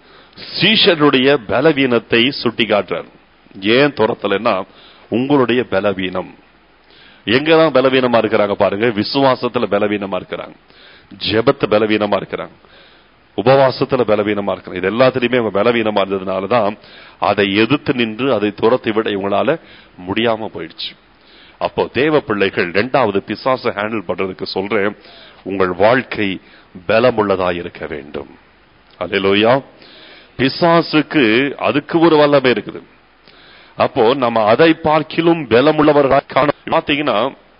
சீஷருடைய பலவீனத்தை சுட்டி காட்டுறார் ஏன் துரத்தலைன்னா உங்களுடைய பலவீனம் எங்கதான் பலவீனமா இருக்கிறாங்க பாருங்க விசுவாசத்துல பலவீனமா இருக்கிறாங்க ஜெபத்து பலவீனமா இருக்கிறாங்க உபவாசத்துல பலவீனமா இருக்கிறாங்க இது எல்லாத்திலுமே அவங்க பலவீனமா இருந்ததுனாலதான் அதை எதிர்த்து நின்று அதை துரத்தி விட இவங்களால முடியாம போயிடுச்சு அப்போ தேவ பிள்ளைகள் இரண்டாவது பிசாசை ஹேண்டில் பண்றதுக்கு சொல்றேன் உங்கள் வாழ்க்கை பலமுள்ளதா இருக்க வேண்டும் அல்லேலூயா பிசாசுக்கு அதுக்கு ஒரு வல்லமை இருக்குது அப்போ நம்ம அதை பார்க்கிலும் பலமுள்ளவர்களாக காண பாத்தீங்கன்னா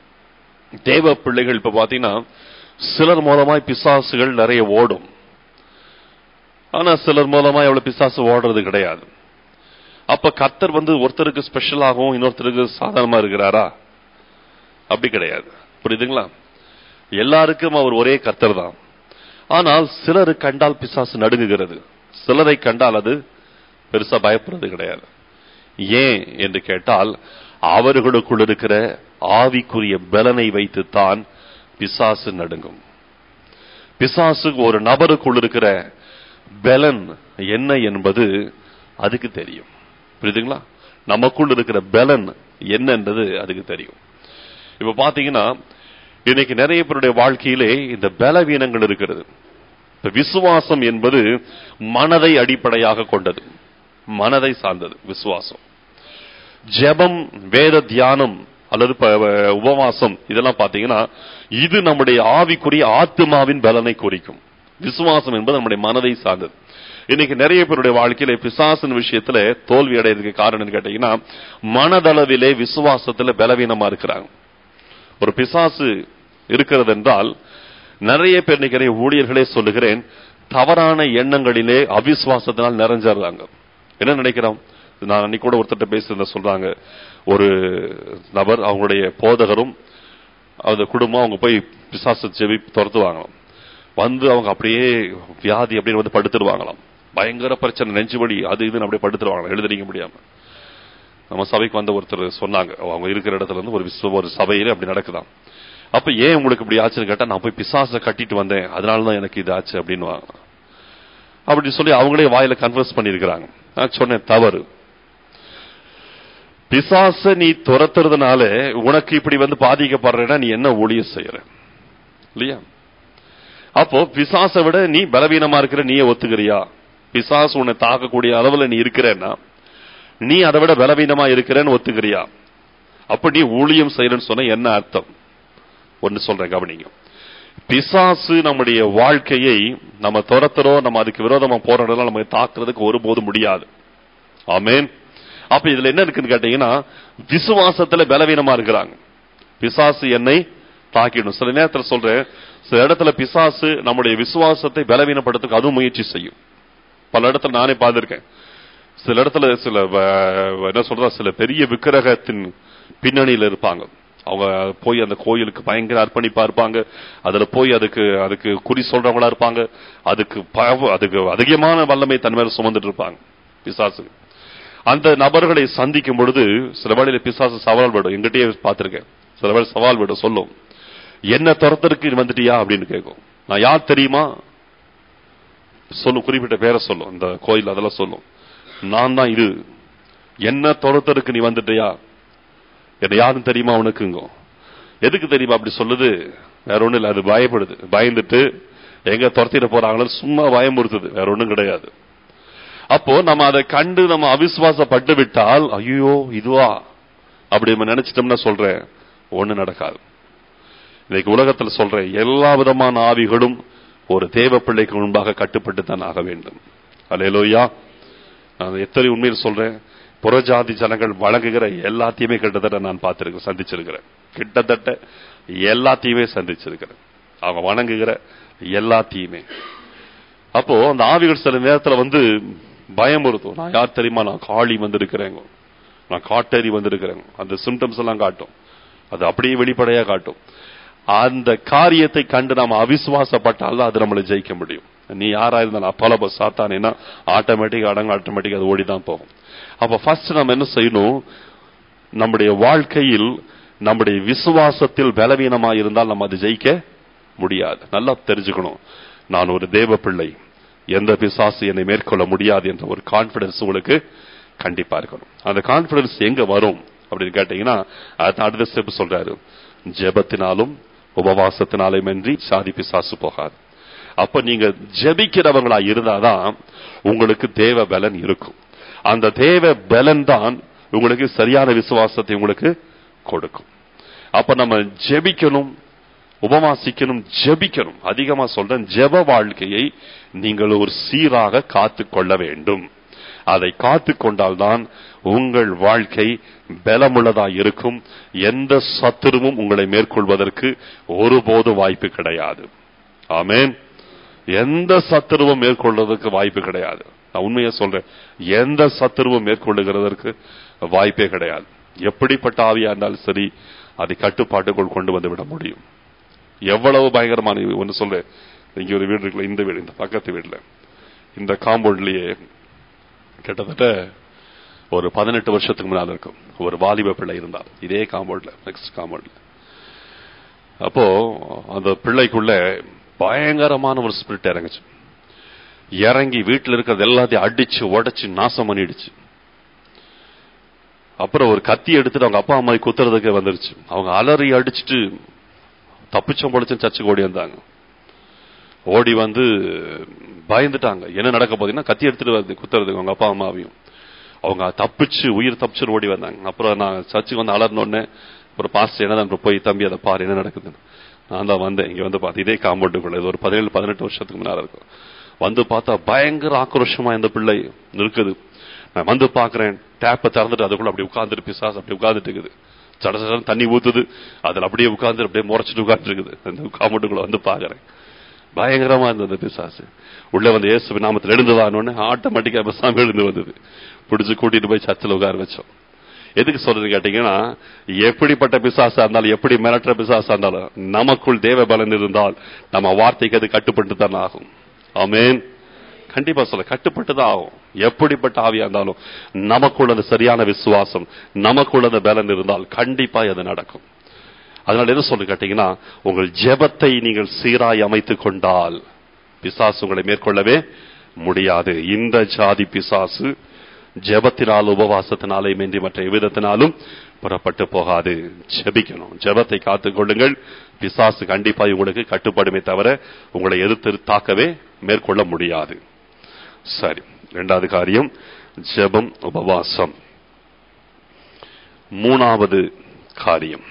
தேவ பிள்ளைகள் இப்ப பாத்தீங்கன்னா சிலர் மூலமாய் பிசாசுகள் நிறைய ஓடும் ஆனா சிலர் மூலமா எவ்வளவு பிசாசு ஓடுறது கிடையாது அப்ப கர்த்தர் வந்து ஒருத்தருக்கு ஸ்பெஷலாகவும் இன்னொருத்தருக்கு சாதாரணமா இருக்கிறாரா அப்படி கிடையாது புரியுதுங்களா எல்லாருக்கும் அவர் ஒரே கர்த்தர் தான் ஆனால் சிலரு கண்டால் பிசாசு நடுங்குகிறது சிலரை கண்டால் அது பெருசா பயப்படுறது கிடையாது ஏன் என்று கேட்டால் அவர்களுக்குள் இருக்கிற ஆவிக்குரிய பலனை வைத்துத்தான் பிசாசு நடுங்கும் பிசாசு ஒரு நபருக்குள் இருக்கிற பலன் என்ன என்பது அதுக்கு தெரியும் புரியுதுங்களா நமக்குள் இருக்கிற பலன் என்னன்றது அதுக்கு தெரியும் இப்ப பாத்தீங்கன்னா இன்னைக்கு நிறைய பேருடைய வாழ்க்கையிலே இந்த பலவீனங்கள் இருக்கிறது இப்ப விசுவாசம் என்பது மனதை அடிப்படையாக கொண்டது மனதை சார்ந்தது விசுவாசம் ஜெபம் வேத தியானம் அல்லது ப- வ- உபவாசம் இதெல்லாம் பாத்தீங்கன்னா இது நம்முடைய ஆவிக்குரிய ஆத்மாவின் பலனை குறிக்கும் விசுவாசம் என்பது நம்முடைய மனதை சார்ந்தது இன்னைக்கு நிறைய பேருடைய வாழ்க்கையில பிசாசின் விஷயத்துல தோல்வி அடைறதுக்கு காரணம் என்னன்னு கேட்டீங்கன்னா மனதளவிலே விசுவாசத்துல பலவீனமா இருக்கிறாங்க ஒரு பிசாசு இருக்கிறது என்றால் நிறைய பேர் இன்னைக்கு நிறைய ஊழியர்களே சொல்லுகிறேன் தவறான எண்ணங்களிலே அவிசுவாசத்தினால் நிறைஞ்சிடுறாங்க என்ன நினைக்கிறோம் நான் அன்னைக்கு கூட ஒருத்தர்ட்ட பேசியிருந்த சொல்றாங்க ஒரு நபர் அவங்களுடைய போதகரும் அந்த குடும்பம் அவங்க போய் பிசாசு செவி துரத்துவாங்களாம் வந்து அவங்க அப்படியே வியாதி அப்படின்னு வந்து படுத்துருவாங்களாம் பயங்கர பிரச்சனை நெஞ்சு வலி அது இதுன்னு அப்படியே படுத்துருவாங்களாம் எழுதுறீங்க முடியாம நம்ம சபைக்கு வந்த ஒருத்தர் சொன்னாங்க அவங்க இருக்கிற இடத்துல இருந்து ஒரு விஸ்வ ஒரு சபையில அப்படி நடக்குதாம் அப்ப ஏன் உங்களுக்கு இப்படி ஆச்சுன்னு கேட்டா நான் போய் பிசாசை கட்டிட்டு வந்தேன் அதனாலதான் எனக்கு இது ஆச்சு அப்படின்னு அப்படி சொல்லி அவங்களே வாயில கன்வர்ஸ் பண்ணிருக்கிறாங்க நான் சொன்னேன் தவறு பிசாச நீ துரத்துறதுனால உனக்கு இப்படி வந்து பாதிக்கப்படுறேன்னா நீ என்ன ஊழியம் செய்யற இல்லையா அப்போ பிசாசை விட நீ பலவீனமா இருக்கிற நீயே ஒத்துக்கிறியா பிசாசு உன்னை தாக்கக்கூடிய அளவுல நீ இருக்கிறேன்னா நீ அதை விட பலவீனமா இருக்கிறேன்னு ஒத்துக்கிறியா அப்ப நீ ஊழியம் செய்யறன்னு சொன்ன என்ன அர்த்தம் ஒன்னு சொல்றேன் கவனிங்க பிசாசு நம்முடைய வாழ்க்கையை நம்ம துரத்துறோம் நம்ம அதுக்கு விரோதமா போறோம் நம்ம தாக்குறதுக்கு ஒருபோதும் முடியாது ஆமென் அப்ப இதுல என்ன இருக்குன்னு கேட்டீங்கன்னா விசுவாசத்துல பலவீனமா இருக்கிறாங்க பிசாசு என்னை தாக்கிடும் சில நேரத்துல சொல்றேன் சில இடத்துல பிசாசு நம்முடைய விசுவாசத்தை பலவீனப்படுத்துறதுக்கு அதுவும் முயற்சி செய்யும் பல இடத்துல நானே பார்த்திருக்கேன் சில இடத்துல சில வ- என்ன சொல்றா சில பெரிய விக்கிரகத்தின் பின்னணியில இருப்பாங்க அவங்க போய் அந்த கோயிலுக்கு பயங்கர அர்ப்பணிப்பா இருப்பாங்க அதுல போய் அதுக்கு அதுக்கு குறி சொல்றவங்களா இருப்பாங்க அதுக்கு ப- அதுக்கு அதிகமான வல்லமை தன் மேல சுமந்துட்டு இருப்பாங்க பிசாசு அந்த நபர்களை சந்திக்கும் பொழுது சில வேளையில பிசாசு சவால் விடும் எங்கிட்டயே பார்த்திருக்கேன் சில வேளை சவால் விடும் சொல்லும் என்ன துரத்திற்கு நீ வந்துட்டியா அப்படின்னு கேட்கும் நான் யார் தெரியுமா சொல்லும் குறிப்பிட்ட பேரை சொல்லும் இந்த கோயில் அதெல்லாம் சொல்லும் நான் தான் இது என்ன துரத்தருக்கு நீ வந்துட்டியா என்ன யாரும் தெரியுமா உனக்குங்க எதுக்கு தெரியுமா அப்படி சொல்லுது வேற ஒண்ணும் இல்ல அது பயப்படுது பயந்துட்டு எங்க துரத்திட போறாங்களோ சும்மா பயமுறுத்துது வேற ஒண்ணும் கிடையாது அப்போ நம்ம அதை கண்டு நம்ம அவிசுவாசப்பட்டு விட்டால் ஐயோ இதுவா அப்படி நம்ம நினைச்சிட்டோம்னா சொல்றேன் ஒண்ணு நடக்காது இன்னைக்கு உலகத்துல சொல்றேன் எல்லா விதமான ஆவிகளும் ஒரு தேவ பிள்ளைக்கு முன்பாக கட்டுப்பட்டு தான் ஆக வேண்டும் அல்லேலூயா நான் எத்தனை உண்மையில் சொல்றேன் புறஜாதி ஜனங்கள் வழங்குகிற எல்லாத்தையுமே கிட்டத்தட்ட நான் பார்த்திருக்கேன் சந்திச்சிருக்கிறேன் கிட்டத்தட்ட எல்லாத்தையுமே சந்திச்சிருக்கிறேன் அவங்க வணங்குகிற எல்லாத்தையுமே அப்போ அந்த ஆவிகள் சில நேரத்துல வந்து பயமுறுத்தும் நான் யார் தெரியுமா நான் காளி வந்திருக்கிறேங்க நான் காட்டேரி வந்திருக்கிறேன் அந்த சிம்டம்ஸ் எல்லாம் காட்டும் அது அப்படியே வெளிப்படையா காட்டும் அந்த காரியத்தை கண்டு நாம அவிசுவாசப்பட்டால் அது நம்மளை ஜெயிக்க முடியும் நீ யாரா இருந்தாலும் அப்பலப சாத்தானேன்னா ஆட்டோமேட்டிக் அடங்க ஆட்டோமேட்டிக் அது ஓடிதான் போகும் அப்ப ஃபர்ஸ்ட் நம்ம என்ன செய்யணும் நம்முடைய வாழ்க்கையில் நம்முடைய விசுவாசத்தில் பலவீனமா இருந்தால் நம்ம அது ஜெயிக்க முடியாது நல்லா தெரிஞ்சுக்கணும் நான் ஒரு தேவ பிள்ளை எந்த பிசாசு என்னை மேற்கொள்ள முடியாது என்ற ஒரு கான்பிடன்ஸ் உங்களுக்கு கண்டிப்பா இருக்கணும் அந்த கான்பிடன்ஸ் எங்க வரும் அப்படின்னு கேட்டீங்கன்னா அதுதான் அடுத்த ஸ்டெப் சொல்றாரு ஜெபத்தினாலும் உபவாசத்தினாலும் இன்றி சாதி பிசாசு போகாது அப்ப நீங்க ஜெபிக்கிறவங்களா இருந்தாதான் உங்களுக்கு தேவ பலன் இருக்கும் அந்த தேவ பலன் தான் உங்களுக்கு சரியான விசுவாசத்தை உங்களுக்கு கொடுக்கும் அப்ப நம்ம ஜெபிக்கணும் உபவாசிக்கணும் ஜெபிக்கணும் அதிகமா சொல்றேன் ஜெப வாழ்க்கையை நீங்கள் ஒரு சீராக காத்து கொள்ள வேண்டும் அதை காத்து கொண்டால்தான் உங்கள் வாழ்க்கை பலமுள்ளதா இருக்கும் எந்த சத்துருவும் உங்களை மேற்கொள்வதற்கு ஒருபோது வாய்ப்பு கிடையாது ஆமென் எந்த சத்துருவும் மேற்கொள்றதுக்கு வாய்ப்பு கிடையாது நான் உண்மையா சொல்றேன் எந்த சத்துருவும் மேற்கொள்ளுகிறதற்கு வாய்ப்பே கிடையாது எப்படிப்பட்ட ஆவியா இருந்தாலும் சரி அதை கட்டுப்பாட்டுக்குள் கொண்டு வந்து விட முடியும் எவ்வளவு பயங்கரமான ஒன்று சொல்றேன் இங்க ஒரு வீடு இருக்குல்ல இந்த வீடு இந்த பக்கத்து வீடுல இந்த காம்பவுண்ட்லயே கிட்டத்தட்ட ஒரு பதினெட்டு வருஷத்துக்கு முன்னால் இருக்கும் ஒரு வாலிப பிள்ளை இருந்தார் இதே காம்பவுண்ட்ல நெக்ஸ்ட் காம்பவுண்ட்ல அப்போ அந்த பிள்ளைக்குள்ள பயங்கரமான ஒரு ஸ்பிரிட் இறங்குச்சு இறங்கி வீட்டில் இருக்கிறது எல்லாத்தையும் அடிச்சு உடைச்சு நாசம் பண்ணிடுச்சு அப்புறம் ஒரு கத்தி எடுத்துட்டு அவங்க அப்பா அம்மா குத்துறதுக்கு வந்துருச்சு அவங்க அலறி அடிச்சுட்டு தப்பிச்சம் பொழிச்சும் சர்ச்சுக்கு ஓடி வந்தாங்க ஓடி வந்து பயந்துட்டாங்க என்ன நடக்க போகுதுன்னா கத்தி எடுத்துட்டு வருது குத்துறதுக்கு அவங்க அப்பா அம்மாவையும் அவங்க தப்பிச்சு உயிர் தப்பிச்சு ஓடி வந்தாங்க அப்புறம் நான் சர்ச்சுக்கு வந்து அலர்னோடனே அப்புறம் பாஸ்டர் என்னதான் போய் தம்பி அதை பாரு என்ன நடக்குதுன்னு நான் தான் வந்தேன் இங்க வந்து பார்த்து இதே காம்பவுண்டுக்குள்ள இது ஒரு பதினேழு பதினெட்டு வருஷத்துக்கு முன்னால இருக்கும் வந்து பார்த்தா பயங்கர ஆக்ரோஷமா இந்த பிள்ளை இருக்குது நான் வந்து பாக்குறேன் டேப்பை திறந்துட்டு அதுக்குள்ள அப்படி உட்கார்ந்துட்டு பிசாஸ் அப்படி உட்கார்ந்துட்டு இருக்குது சட சடன்னு தண்ணி ஊத்துது அதுல அப்படியே உட்கார்ந்து அப்படியே முறைச்சிட்டு உட்கார்ந்து இருக்குது அந்த காம்பவுண்டுக்குள்ள வந்து பாக்குறேன் பயங்கரமா இருந்தது பிசாசு உள்ள வந்து இயேசு நாமத்தில் எழுந்து வானோடனே ஆட்டோமேட்டிக்கா பேசாம எழுந்து வந்தது பிடிச்சு கூட்டிட்டு போய் சர்ச்சில் உட்கார வச்சோம் எதுக்கு சொல்றது கேட்டீங்கன்னா எப்படிப்பட்ட பிசாசா இருந்தாலும் எப்படி மிரட்டுற பிசாசா இருந்தாலும் நமக்குள் தேவ பலன் இருந்தால் நம்ம வார்த்தைக்கு அது கட்டுப்பட்டு தான் ஆகும் ஆமேன் கண்டிப்பா சொல்ல கட்டுப்பட்டு தான் ஆகும் எப்படிப்பட்ட ஆவியா இருந்தாலும் நமக்குள்ள அந்த சரியான விசுவாசம் நமக்குள்ள அந்த பலன் இருந்தால் கண்டிப்பா அது நடக்கும் அதனால என்ன சொல்லு கேட்டீங்கன்னா உங்கள் ஜெபத்தை நீங்கள் சீராய் அமைத்துக் கொண்டால் பிசாசு உங்களை மேற்கொள்ளவே முடியாது இந்த ஜாதி பிசாசு ஜெபத்தினால் உபவாசத்தினாலே இன்றி மற்ற எவ்விதத்தினாலும் புறப்பட்டு போகாது ஜெபிக்கணும் ஜெபத்தை காத்துக் கொள்ளுங்கள் பிசாசு கண்டிப்பாக உங்களுக்கு கட்டுப்படுமே தவிர உங்களை எதிர்த்து தாக்கவே மேற்கொள்ள முடியாது சரி இரண்டாவது காரியம் ஜெபம் உபவாசம் மூணாவது காரியம்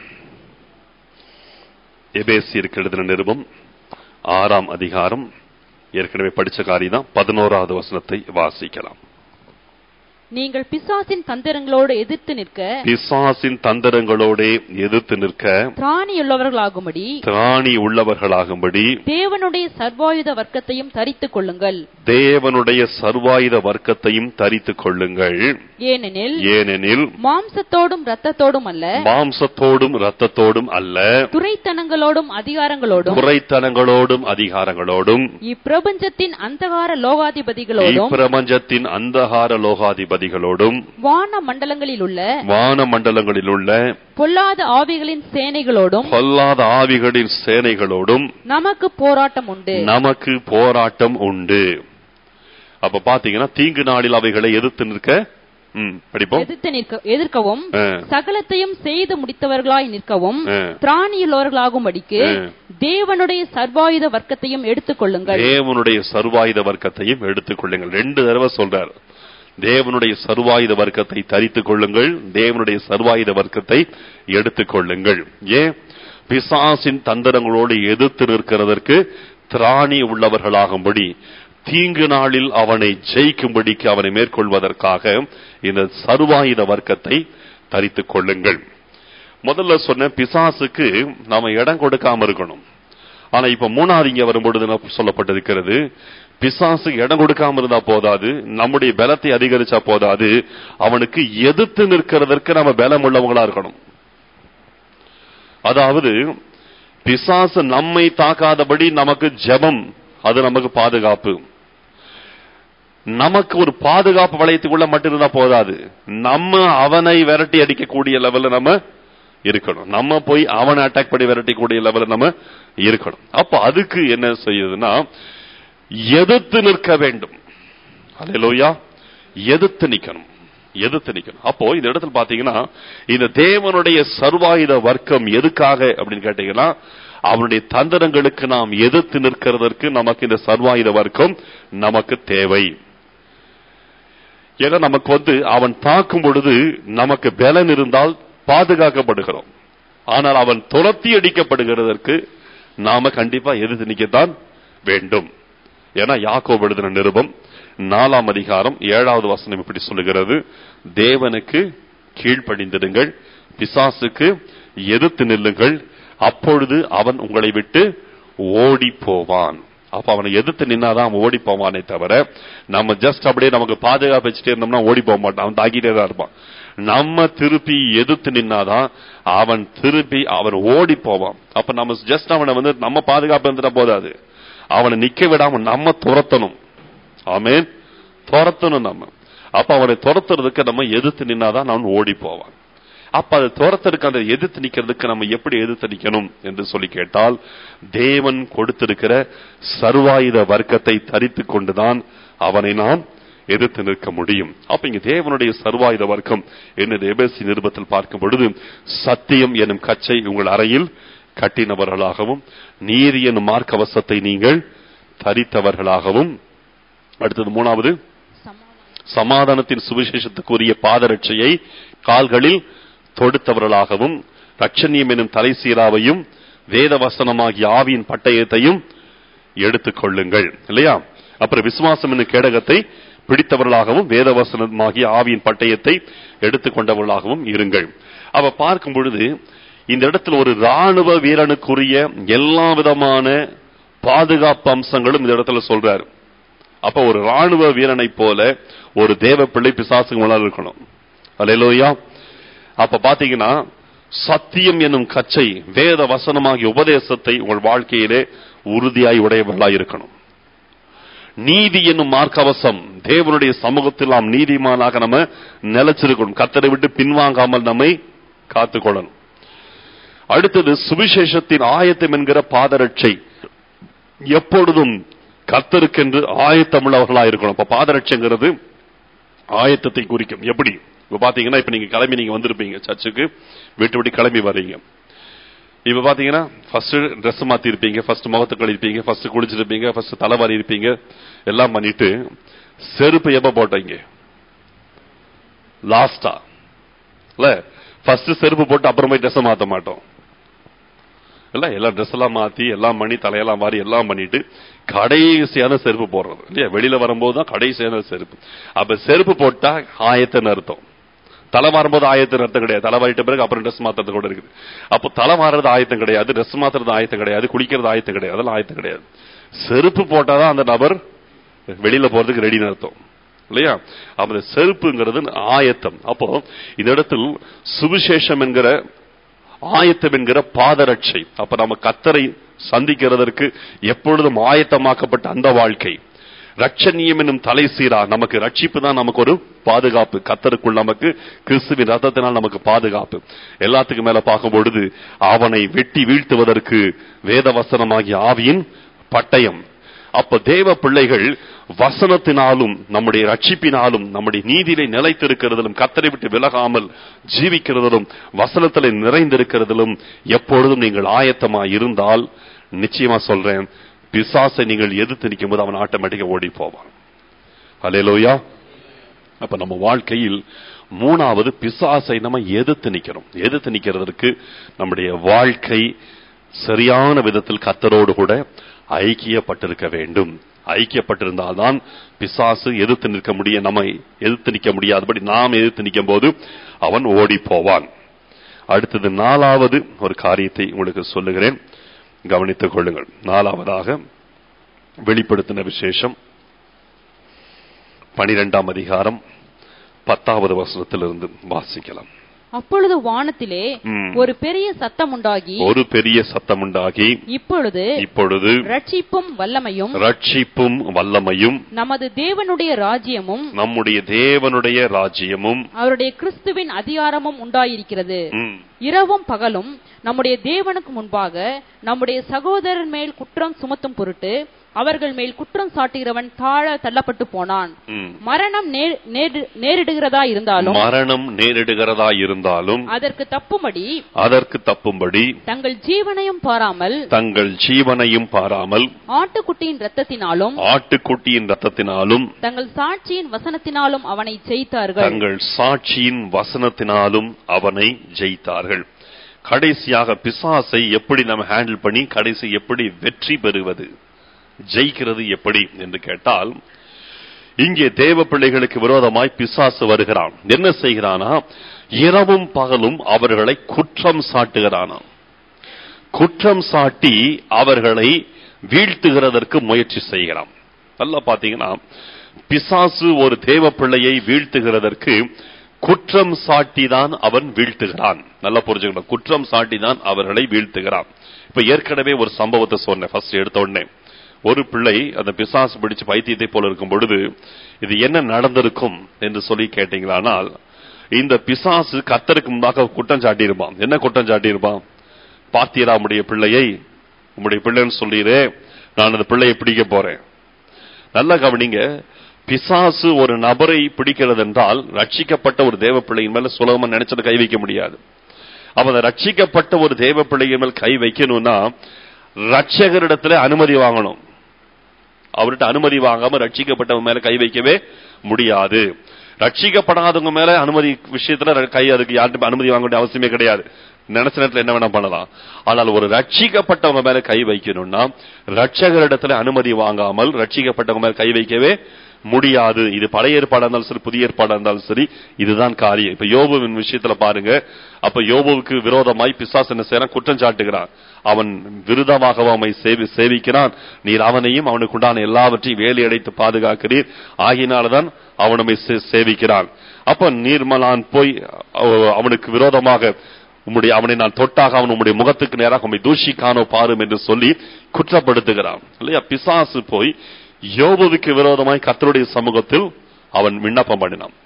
எபேசியருக்கு எழுதின நிருபம் ஆறாம் அதிகாரம் ஏற்கனவே படிச்ச காரியம் தான் பதினோராவது வசனத்தை வாசிக்கலாம் நீங்கள் பிசாசின் தந்திரங்களோடு எதிர்த்து நிற்க பிசாசின் தந்திரங்களோட எதிர்த்து நிற்க திராணியுள்ளவர்களாகும்படி திராணி உள்ளவர்களாகும்படி தேவனுடைய சர்வாயுத வர்க்கத்தையும் தரித்துக் கொள்ளுங்கள் தேவனுடைய சர்வாயுத வர்க்கத்தையும் தரித்துக் கொள்ளுங்கள் ஏனெனில் ஏனெனில் மாம்சத்தோடும் இரத்தத்தோடும் அல்ல மாம்சத்தோடும் இரத்தத்தோடும் அல்ல துரைத்தனங்களோடும் அதிகாரங்களோடும் குறைத்தனங்களோடும் அதிகாரங்களோடும் இப்பிரபஞ்சத்தின் அந்தகார லோகாதிபதிகளோடும் இப்பிரபஞ்சத்தின் அந்தகார லோகாதிபதிகளோடும் வான மண்டலங்களில் உள்ள வான மண்டலங்களில் உள்ள பொல்லாத ஆவிகளின் சேனைகளோடும் பொல்லாத ஆவிகளின் சேனைகளோடும் நமக்கு போராட்டம் உண்டு நமக்கு போராட்டம் உண்டு அப்ப பாத்தீங்கன்னா தீங்கு நாளில் அவைகளை எதிர்த்து நிற்க ம், படிப்போம் எதிர்த்து நிற்க எதிர்க்கவும் ஆ. சகலத்தையும் செய்து முடித்தவர்களாய் நிற்கவும் ஆ. திராணியுள்ளவர்களாகும்படிக்கு ஆ. தேவனுடைய சர்வாயுத வர்க்கத்தையும் எடுத்துக் கொள்ளுங்கள் தேவனுடைய சர்வாயுத வர்க்கத்தையும் எடுத்துக் கொள்ளுங்கள் ரெண்டு தடவை சொல்றார் தேவனுடைய சர்வாயுத வர்க்கத்தை தரித்துக் கொள்ளுங்கள் தேவனுடைய சர்வாயுத வர்க்கத்தை எடுத்துக் கொள்ளுங்கள் ஏன் பிசாசின் தந்திரங்களோடு எதிர்த்து நிற்கிறதற்கு திராணி உள்ளவர்களாகும்படி தீங்கு நாளில் அவனை ஜெயிக்கும்படிக்கு அவனை மேற்கொள்வதற்காக இந்த சர்வாயுத வர்க்கத்தை தரித்துக் கொள்ளுங்கள் முதல்ல சொன்ன பிசாசுக்கு நாம இடம் கொடுக்காம இருக்கணும் ஆனா இப்ப மூணாவது இங்க வரும்பொழுது என்ன சொல்லப்பட்டிருக்கிறது பிசாசுக்கு இடம் கொடுக்காம இருந்தா போதாது நம்முடைய பலத்தை அதிகரிச்சா போதாது அவனுக்கு எதிர்த்து நிற்கிறதற்கு நம்ம பலம் உள்ளவங்களா இருக்கணும் அதாவது பிசாசு நம்மை தாக்காதபடி நமக்கு ஜெபம் அது நமக்கு பாதுகாப்பு நமக்கு ஒரு பாதுகாப்பு வளையத்துக்குள்ள மட்டும் இருந்தா போதாது நம்ம அவனை விரட்டி அடிக்கக்கூடிய லெவல்ல நம்ம இருக்கணும் நம்ம போய் அவனை அட்டாக் பண்ணி விரட்டிக்கூடிய லெவல்ல நம்ம இருக்கணும் அப்ப அதுக்கு என்ன செய்யுதுன்னா எதிர்த்து நிற்க வேண்டும் அல்லேலூயா எதிர்த்து நிக்கணும் எதிர்த்து நிக்கணும் அப்போ இந்த இடத்துல பாத்தீங்கன்னா இந்த தேவனுடைய சர்வாயுத வர்க்கம் எதுக்காக அப்படின்னு கேட்டீங்கன்னா அவனுடைய தந்திரங்களுக்கு நாம் எதிர்த்து நிற்கிறதற்கு நமக்கு இந்த சர்வாயுத வர்க்கம் நமக்கு தேவை ஏன்னா நமக்கு வந்து அவன் தாக்கும் பொழுது நமக்கு பலன் இருந்தால் பாதுகாக்கப்படுகிறோம் ஆனால் அவன் துரத்தி அடிக்கப்படுகிறதற்கு நாம கண்டிப்பா எதிர்த்து நிக்கத்தான் வேண்டும் ஏன்னா யாக்கோப் எழுதின நிருபம் நாலாம் அதிகாரம் ஏழாவது வசனம் இப்படி சொல்லுகிறது தேவனுக்கு கீழ்ப்படிந்திடுங்கள் பிசாசுக்கு எதிர்த்து நில்லுங்கள் அப்பொழுது அவன் உங்களை விட்டு ஓடி போவான் அப்ப அவனை எதிர்த்து நின்னாதான் அவன் ஓடி போவானே தவிர நம்ம ஜஸ்ட் அப்படியே நமக்கு பாதுகாப்பு வச்சுட்டே இருந்தோம்னா ஓடி போக மாட்டான் அவன் தாக்கிட்டே தான் இருப்பான் நம்ம திருப்பி எதிர்த்து நின்னாதான் அவன் திருப்பி அவன் ஓடி போவான் அப்ப நம்ம ஜஸ்ட் அவனை வந்து நம்ம பாதுகாப்பு இருந்துட்டா போதாது அவனை நிக்க விடாம நம்ம துரத்தணும் ஆமென் துரத்தணும் நம்ம அப்ப அவனை துரத்துறதுக்கு நம்ம எதிர்த்து நின்னாதான் அவன் ஓடி போவான் அப்ப அதை துரத்தருக்கு அந்த எதிர்த்து நிக்கிறதுக்கு நம்ம எப்படி எதிர்த்து நிக்கணும் என்று சொல்லி கேட்டால் தேவன் கொடுத்திருக்கிற சர்வாயுத வர்க்கத்தை தரித்து கொண்டுதான் அவனை நாம் எதிர்த்து நிற்க முடியும் அப்ப இங்க தேவனுடைய சர்வாயுத வர்க்கம் என்று எபேசி நிருபத்தில் பார்க்கும் பொழுது சத்தியம் எனும் கச்சை உங்கள் அறையில் கட்டினவர்களாகவும் நீதி எனும் மார்க்கவசத்தை நீங்கள் தரித்தவர்களாகவும் அடுத்தது மூணாவது சமாதானத்தின் சுவிசேஷத்துக்குரிய பாதரட்சையை கால்களில் தொடுத்தவர்களாகவும் ரட்சணியம் எனும் தலை சீராவையும் வேத வசனமாகிய ஆவியின் பட்டயத்தையும் எடுத்துக் கொள்ளுங்கள் இல்லையா அப்புறம் விசுவாசம் என்னும் கேடகத்தை பிடித்தவர்களாகவும் வேத வசனமாகிய ஆவியின் பட்டயத்தை எடுத்துக்கொண்டவர்களாகவும் இருங்கள் அவ பார்க்கும் பொழுது இந்த இடத்துல ஒரு ராணுவ வீரனுக்குரிய எல்லா விதமான பாதுகாப்பு அம்சங்களும் இந்த இடத்துல சொல்றாரு அப்ப ஒரு ராணுவ வீரனை போல ஒரு தேவ பிள்ளை பிசாசுக்கு முன்னால் இருக்கணும் அல்லையா அப்ப பாத்தீங்கன்னா சத்தியம் என்னும் கச்சை வேத வசனமாகிய உபதேசத்தை உங்கள் வாழ்க்கையிலே உறுதியாய் உடையவர்களாய் இருக்கணும் நீதி என்னும் மார்க்கவசம் தேவனுடைய சமூகத்தில் நாம் நீதிமானாக நம்ம நிலைச்சிருக்கணும் கத்தரை விட்டு பின்வாங்காமல் நம்மை காத்துக்கொள்ளணும் அடுத்தது சுவிசேஷத்தின் ஆயத்தம் என்கிற பாதரட்சை எப்பொழுதும் கர்த்தருக்கென்று ஆயத்தமுள்ளவர்களாக இருக்கணும் இப்ப பாதரட்சைங்கிறது ஆயத்தத்தை குறிக்கும் எப்படி இப்ப பாத்தீங்கன்னா இப்ப நீங்க கிளம்பி நீங்க வந்திருப்பீங்க சர்ச்சுக்கு வீட்டு விட்டு கிளம்பி வர்றீங்க இப்ப பாத்தீங்கன்னா ஃபர்ஸ்ட் ட்ரெஸ் மாத்தி இருப்பீங்க ஃபர்ஸ்ட் முகத்தை கழிப்பீங்க ஃபர்ஸ்ட் குளிச்சிருப்பீங்க ஃபர்ஸ்ட் தலைவாரி இருப்பீங்க எல்லாம் பண்ணிட்டு செருப்பு எப்ப போட்டீங்க லாஸ்டா இல்ல ஃபர்ஸ்ட் செருப்பு போட்டு அப்புறமே ட்ரெஸ் மாத்த மாட்டோம் இல்ல எல்லா ட்ரெஸ் எல்லாம் மாத்தி எல்லாம் பண்ணி தலையெல்லாம் மாறி எல்லாம் பண்ணிட்டு கடைசியான செருப்பு போடுறது இல்லையா வெளியில வரும்போது தான் கடைசியான செருப்பு அப்ப செருப்பு போட்டா ஆயத்தன்னு அர்த்தம் தலை மாறும்போது ஆயத்தம் அர்த்தம் கிடையாது தலை வாரிட்ட பிறகு அப்புறம் ட்ரெஸ் மாத்துறது கூட இருக்குது அப்போ தலை மாறுறது ஆயத்தம் கிடையாது ட்ரெஸ் மாத்துறது ஆயத்தம் கிடையாது குளிக்கிறது ஆயத்தம் கிடையாது அதெல்லாம் ஆயத்தம் கிடையாது செருப்பு போட்டாதான் அந்த நபர் வெளியில போறதுக்கு ரெடின்னு அர்த்தம் இல்லையா அப்ப இந்த செருப்புங்கிறது ஆயத்தம் அப்போ இந்த இடத்தில் சுவிசேஷம் என்கிற ஆயத்தம் என்கிற பாதரட்சை அப்ப நம்ம கத்தரை சந்திக்கிறதற்கு எப்பொழுதும் ஆயத்தமாக்கப்பட்ட அந்த வாழ்க்கை ரட்சணியம் என்னும் தலை சீரா நமக்கு ரட்சிப்பு தான் நமக்கு ஒரு பாதுகாப்பு கத்தருக்குள் நமக்கு கிறிஸ்துவின் ரத்தத்தினால் நமக்கு பாதுகாப்பு எல்லாத்துக்கும் மேல பார்க்கும் பொழுது அவனை வெட்டி வீழ்த்துவதற்கு வேதவசனமாகிய ஆவியின் பட்டயம் அப்ப தேவ பிள்ளைகள் வசனத்தினாலும் நம்முடைய ரட்சிப்பினாலும் நம்முடைய நீதியிலே நிலைத்திருக்கிறதிலும் கத்தரை விட்டு விலகாமல் ஜீவிக்கிறதிலும் வசனத்திலே நிறைந்திருக்கிறதிலும் எப்பொழுதும் நீங்கள் ஆயத்தமா இருந்தால் நிச்சயமா சொல்றேன் பிசாசை நீங்கள் எதிர்த்து நிற்கும் போது அவன் ஆட்டோமேட்டிக்கா ஓடி போவான் அலையலோயா அப்ப நம்ம வாழ்க்கையில் மூணாவது பிசாசை நம்ம எதிர்த்து நிக்கிறோம் எதிர்த்து நிக்கிறதற்கு நம்முடைய வாழ்க்கை சரியான விதத்தில் கத்தரோடு கூட ஐக்கியப்பட்டிருக்க வேண்டும் ஐக்கியப்பட்டிருந்தால்தான் பிசாசு எதிர்த்து நிற்க முடிய நம்மை எதிர்த்து நிற்க முடியாதபடி நாம் எதிர்த்து நிற்கும் போது அவன் ஓடி போவான் அடுத்தது நாலாவது ஒரு காரியத்தை உங்களுக்கு சொல்லுகிறேன் கவனித்துக் கொள்ளுங்கள் நாலாவதாக வெளிப்படுத்தின விசேஷம் பனிரெண்டாம் அதிகாரம் பத்தாவது வசனத்திலிருந்து வாசிக்கலாம் அப்பொழுது வானத்திலே ம். ஒரு பெரிய சத்தம் உண்டாகி ஒரு பெரிய சத்தம் உண்டாகி இப்பொழுது இப்பொழுது ரட்சிப்பும் வல்லமையும் ரட்சிப்பும் வல்லமையும் நமது தேவனுடைய ராஜ்யமும் நம்முடைய தேவனுடைய ராஜ்யமும் அவருடைய கிறிஸ்துவின் அதிகாரமும் உண்டாயிருக்கிறது ம், இரவும் பகலும் நம்முடைய தேவனுக்கு முன்பாக நம்முடைய சகோதரர் மேல் குற்றம் சுமத்தும் பொருட்டு அவர்கள் மேல் குற்றம் சாட்டுகிறவன் தாழ தள்ளப்பட்டு போனான் ம். மரணம் நேர்- நேரு- நேரிடுகிறதா இருந்தாலும் மரணம் நேரிடுகிறதா இருந்தாலும் அதற்கு தப்பும்படி அதற்கு தப்பும்படி தங்கள் ஜீவனையும் பாராமல் தங்கள் ஜீவனையும் பாராமல் ஆட்டுக்குட்டியின் இரத்தத்தினாலும் ஆட்டுக்குட்டியின் ரத்தத்தினாலும் தங்கள் சாட்சியின் வசனத்தினாலும் அவனை ஜெயித்தார்கள் தங்கள் சாட்சியின் வசனத்தினாலும் அவனை ஜெயித்தார்கள் கடைசியாக பிசாசை எப்படி நம்ம ஹேண்டில் பண்ணி கடைசி எப்படி வெற்றி பெறுவது ஜெயிக்கிறது எப்படி என்று கேட்டால் இங்கே தேவ பிள்ளைகளுக்கு விரோதமாய் பிசாசு வருகிறான் என்ன செய்கிறானா இரவும் பகலும் அவர்களை குற்றம் சாட்டுகிறானாம் குற்றம் சாட்டி அவர்களை வீழ்த்துகிறதற்கு முயற்சி செய்கிறான் நல்லா பாத்தீங்கன்னா பிசாசு ஒரு தேவ பிள்ளையை வீழ்த்துகிறதற்கு குற்றம் சாட்டிதான் அவன் வீழ்த்துகிறான் நல்லா புரிஞ்சுக்கணும் குற்றம் சாட்டிதான் அவர்களை வீழ்த்துகிறான் இப்ப ஏற்கனவே ஒரு சம்பவத்தை சொன்னேன் ஃபர்ஸ்ட் எடுத்த உடனே ஒரு பிள்ளை அந்த பிசாசு பிடிச்சு பைத்தியத்தை போல இருக்கும் பொழுது இது என்ன நடந்திருக்கும் என்று சொல்லி கேட்டீங்களானால் இந்த பிசாசு கத்தருக்கு முன்பாக குற்றம் சாட்டியிருப்பான் என்ன குற்றம் சாட்டியிருப்பான் பாத்தீரா உடைய பிள்ளையை உம்முடைய பிள்ளைன்னு சொல்லிடு நான் அந்த பிள்ளையை பிடிக்க போறேன் நல்லா கவனிங்க பிசாசு ஒரு நபரை பிடிக்கிறது என்றால் ரட்சிக்கப்பட்ட ஒரு தேவ பிள்ளையின் மேல சுலபமா நினைச்சது கை வைக்க முடியாது அப்ப அந்த ரட்சிக்கப்பட்ட ஒரு தேவ பிள்ளையின் மேல் கை வைக்கணும்னா ரட்சகரிடத்துல அனுமதி வாங்கணும் அவர்கிட்ட அனுமதி வாங்காம ரட்சிக்கப்பட்டவங்க மேல கை வைக்கவே முடியாது ரட்சிக்கப்படாதவங்க மேல அனுமதி விஷயத்துல கை அதுக்கு யார்கிட்ட அனுமதி வாங்க வேண்டிய அவசியமே கிடையாது நினைச்ச நேரத்துல என்ன வேணா பண்ணலாம் ஆனால் ஒரு ரட்சிக்கப்பட்டவங்க மேல கை வைக்கணும்னா ரட்சகரிடத்துல அனுமதி வாங்காமல் ரட்சிக்கப்பட்டவங்க மேல கை வைக்கவே முடியாது இது பழைய ஏற்பாடா இருந்தாலும் சரி புதிய ஏற்பாடா இருந்தாலும் சரி இதுதான் காரியம் இப்ப யோபுவின் விஷயத்துல பாருங்க அப்ப யோபுவுக்கு விரோதமாய் பிசாசு என்ன செய்யறான் குற்றம் சாட்டுகிறான் அவன் விருதமாக அவனை சேவி சேவிக்கிறான் நீர் அவனையும் அவனுக்கு உண்டான எல்லாவற்றையும் வேலி அடைத்து பாதுகாக்கிறீர் ஆகினால்தான் அவனை சேவிக்கிறான் அப்ப நீர்மலான் போய் அவனுக்கு விரோதமாக உம்முடைய அவனை நான் தொட்டாக அவன் உம்முடைய முகத்துக்கு நேராக உண்மை தூஷிக்கானோ பாரும் என்று சொல்லி குற்றப்படுத்துகிறான் இல்லையா பிசாசு போய் யோபுவுக்கு விரோதமாய் கத்தருடைய சமூகத்தில் அவன் விண்ணப்பம் பண்ணினான்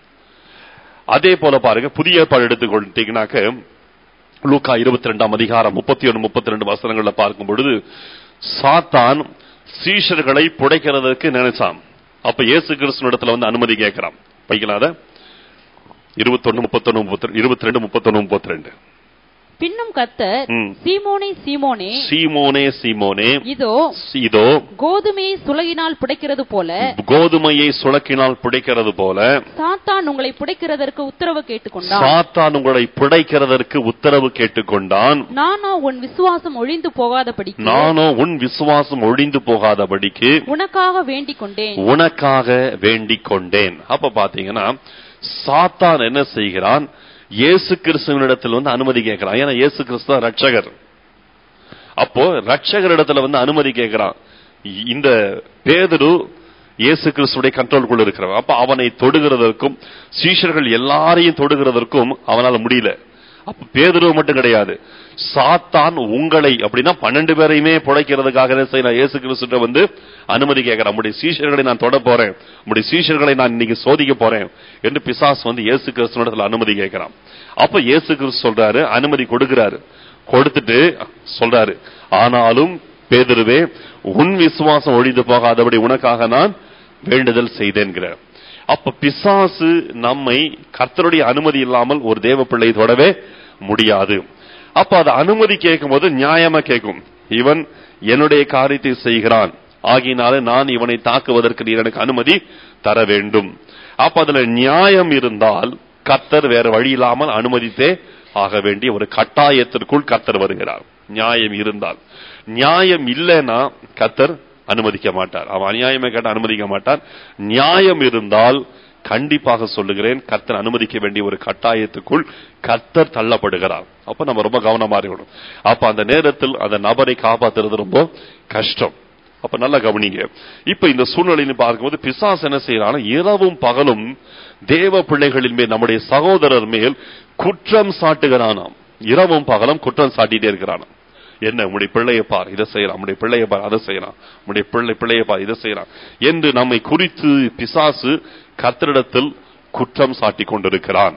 அதே போல பாருங்க புதிய ஏற்பாடு எடுத்துக்கொண்டீங்கன்னாக்க லூக்கா இருபத்தி ரெண்டாம் அதிகாரம் முப்பத்தி ஒன்று முப்பத்தி ரெண்டு வசனங்கள்ல பார்க்கும் பொழுது சாத்தான் சீஷர்களை புடைக்கிறதுக்கு நினைச்சான் அப்ப இயேசு கிறிஸ்து இடத்துல வந்து அனுமதி கேட்கிறான் பைக்கலாத இருபத்தொன்னு முப்பத்தொன்னு முப்பத்தி இருபத்தி ரெண்டு முப்பத்தொன்னு முப்பத்தி ரெண்டு பின்னும் கத்தர் ம். சீமோனே சீமோனே சீமோனே சீமோனே இதோ இதோ கோதுமையை சுலகினால் புடைக்கிறது போல கோதுமையை சுளக்கினால் பிடிக்கிறது போல சாத்தான் உங்களை புடைக்கிறதற்கு உத்தரவு கேட்டுக்கொண்டான் சாத்தான் உங்களை பிழைக்கிறதற்கு உத்தரவு கேட்டுக்கொண்டான் நானோ உன் விசுவாசம் ஒழிந்து போகாதபடிக்கு நானோ உன் விசுவாசம் ஒழிந்து போகாதபடிக்கு உனக்காக வேண்டிக் கொண்டேன் உனக்காக வேண்டிக் கொண்டேன் அப்ப பாத்தீங்கன்னா சாத்தான் என்ன செய்கிறான் இயேசு கிறிஸ்துவனிடத்தில் வந்து அனுமதி கேட்கிறான் ஏன்னா இயேசு கிறிஸ்து தான் ரட்சகர் அப்போ ரட்சகர் இடத்துல வந்து அனுமதி கேட்கிறான் இந்த பேதுரு இயேசு கிறிஸ்துடைய கண்ட்ரோலுக்குள்ள இருக்கிறவன் அப்ப அவனை தொடுகிறதற்கும் சீஷர்கள் எல்லாரையும் தொடுகிறதற்கும் அவனால முடியல அப்ப பேதுருவ மட்டும் கிடையாது சாத்தான் உங்களை அப்படின்னா பன்னெண்டு பேரையுமே புடைக்கிறதுக்காக என்ன செய்யலாம் இயேசு கிறிஸ்துட்ட வந்து அனுமதி கேட்கிறான் உடைய சீஷர்களை நான் தொட போறேன் உடைய சீஷர்களை நான் இன்னைக்கு சோதிக்க போறேன் என்று பிசாஸ் வந்து இயேசு கிறிஸ்துவ அனுமதி கேட்கிறான் அப்ப இயேசு கிறிஸ்து சொல்றாரு அனுமதி கொடுக்கிறாரு கொடுத்துட்டு சொல்றாரு ஆனாலும் பேதுருவே உன் விசுவாசம் ஒழிந்து போகாதபடி உனக்காக நான் வேண்டுதல் செய்தேன்கிறார் அப்ப பிசாசு நம்மை கர்த்தருடைய அனுமதி இல்லாமல் ஒரு தேவ பிள்ளை தொடவே முடியாது அப்ப அது அனுமதி கேட்கும் போது நியாயமா கேட்கும் இவன் என்னுடைய காரியத்தை செய்கிறான் ஆகினால நான் இவனை தாக்குவதற்கு நீர் எனக்கு அனுமதி தர வேண்டும் அப்ப அதுல நியாயம் இருந்தால் கர்த்தர் வேற வழி இல்லாமல் அனுமதித்தே ஆக வேண்டிய ஒரு கட்டாயத்திற்குள் கர்த்தர் வருகிறார் நியாயம் இருந்தால் நியாயம் இல்லைன்னா கர்த்தர் அனுமதிக்க மாட்டார் அவன் அநியாயமே கேட்ட அனுமதிக்க மாட்டார் நியாயம் இருந்தால் கண்டிப்பாக சொல்லுகிறேன் கர்த்தர் அனுமதிக்க வேண்டிய ஒரு கட்டாயத்துக்குள் கர்த்தர் தள்ளப்படுகிறார் அப்ப நம்ம ரொம்ப கவனமா இருக்கணும் அப்ப அந்த நேரத்தில் அந்த நபரை காப்பாத்துறது ரொம்ப கஷ்டம் அப்ப நல்லா கவனிங்க இப்ப இந்த சூழ்நிலையில பார்க்கும்போது பிசாஸ் என்ன செய்யறான் இரவும் பகலும் தேவ பிள்ளைகளின் மேல் நம்முடைய சகோதரர் மேல் குற்றம் சாட்டுகிறானாம் இரவும் பகலும் குற்றம் சாட்டிட்டே இருக்கிறானாம் என்ன உடைய பிள்ளையை பார் இதை செய்யறான் உடைய பிள்ளையை பார் அதை செய்யறான் உடைய பிள்ளை பிள்ளையை பார் இதை செய்யறான் என்று நம்மை குறித்து பிசாசு கர்த்தரிடத்தில் குற்றம் சாட்டி கொண்டிருக்கிறான்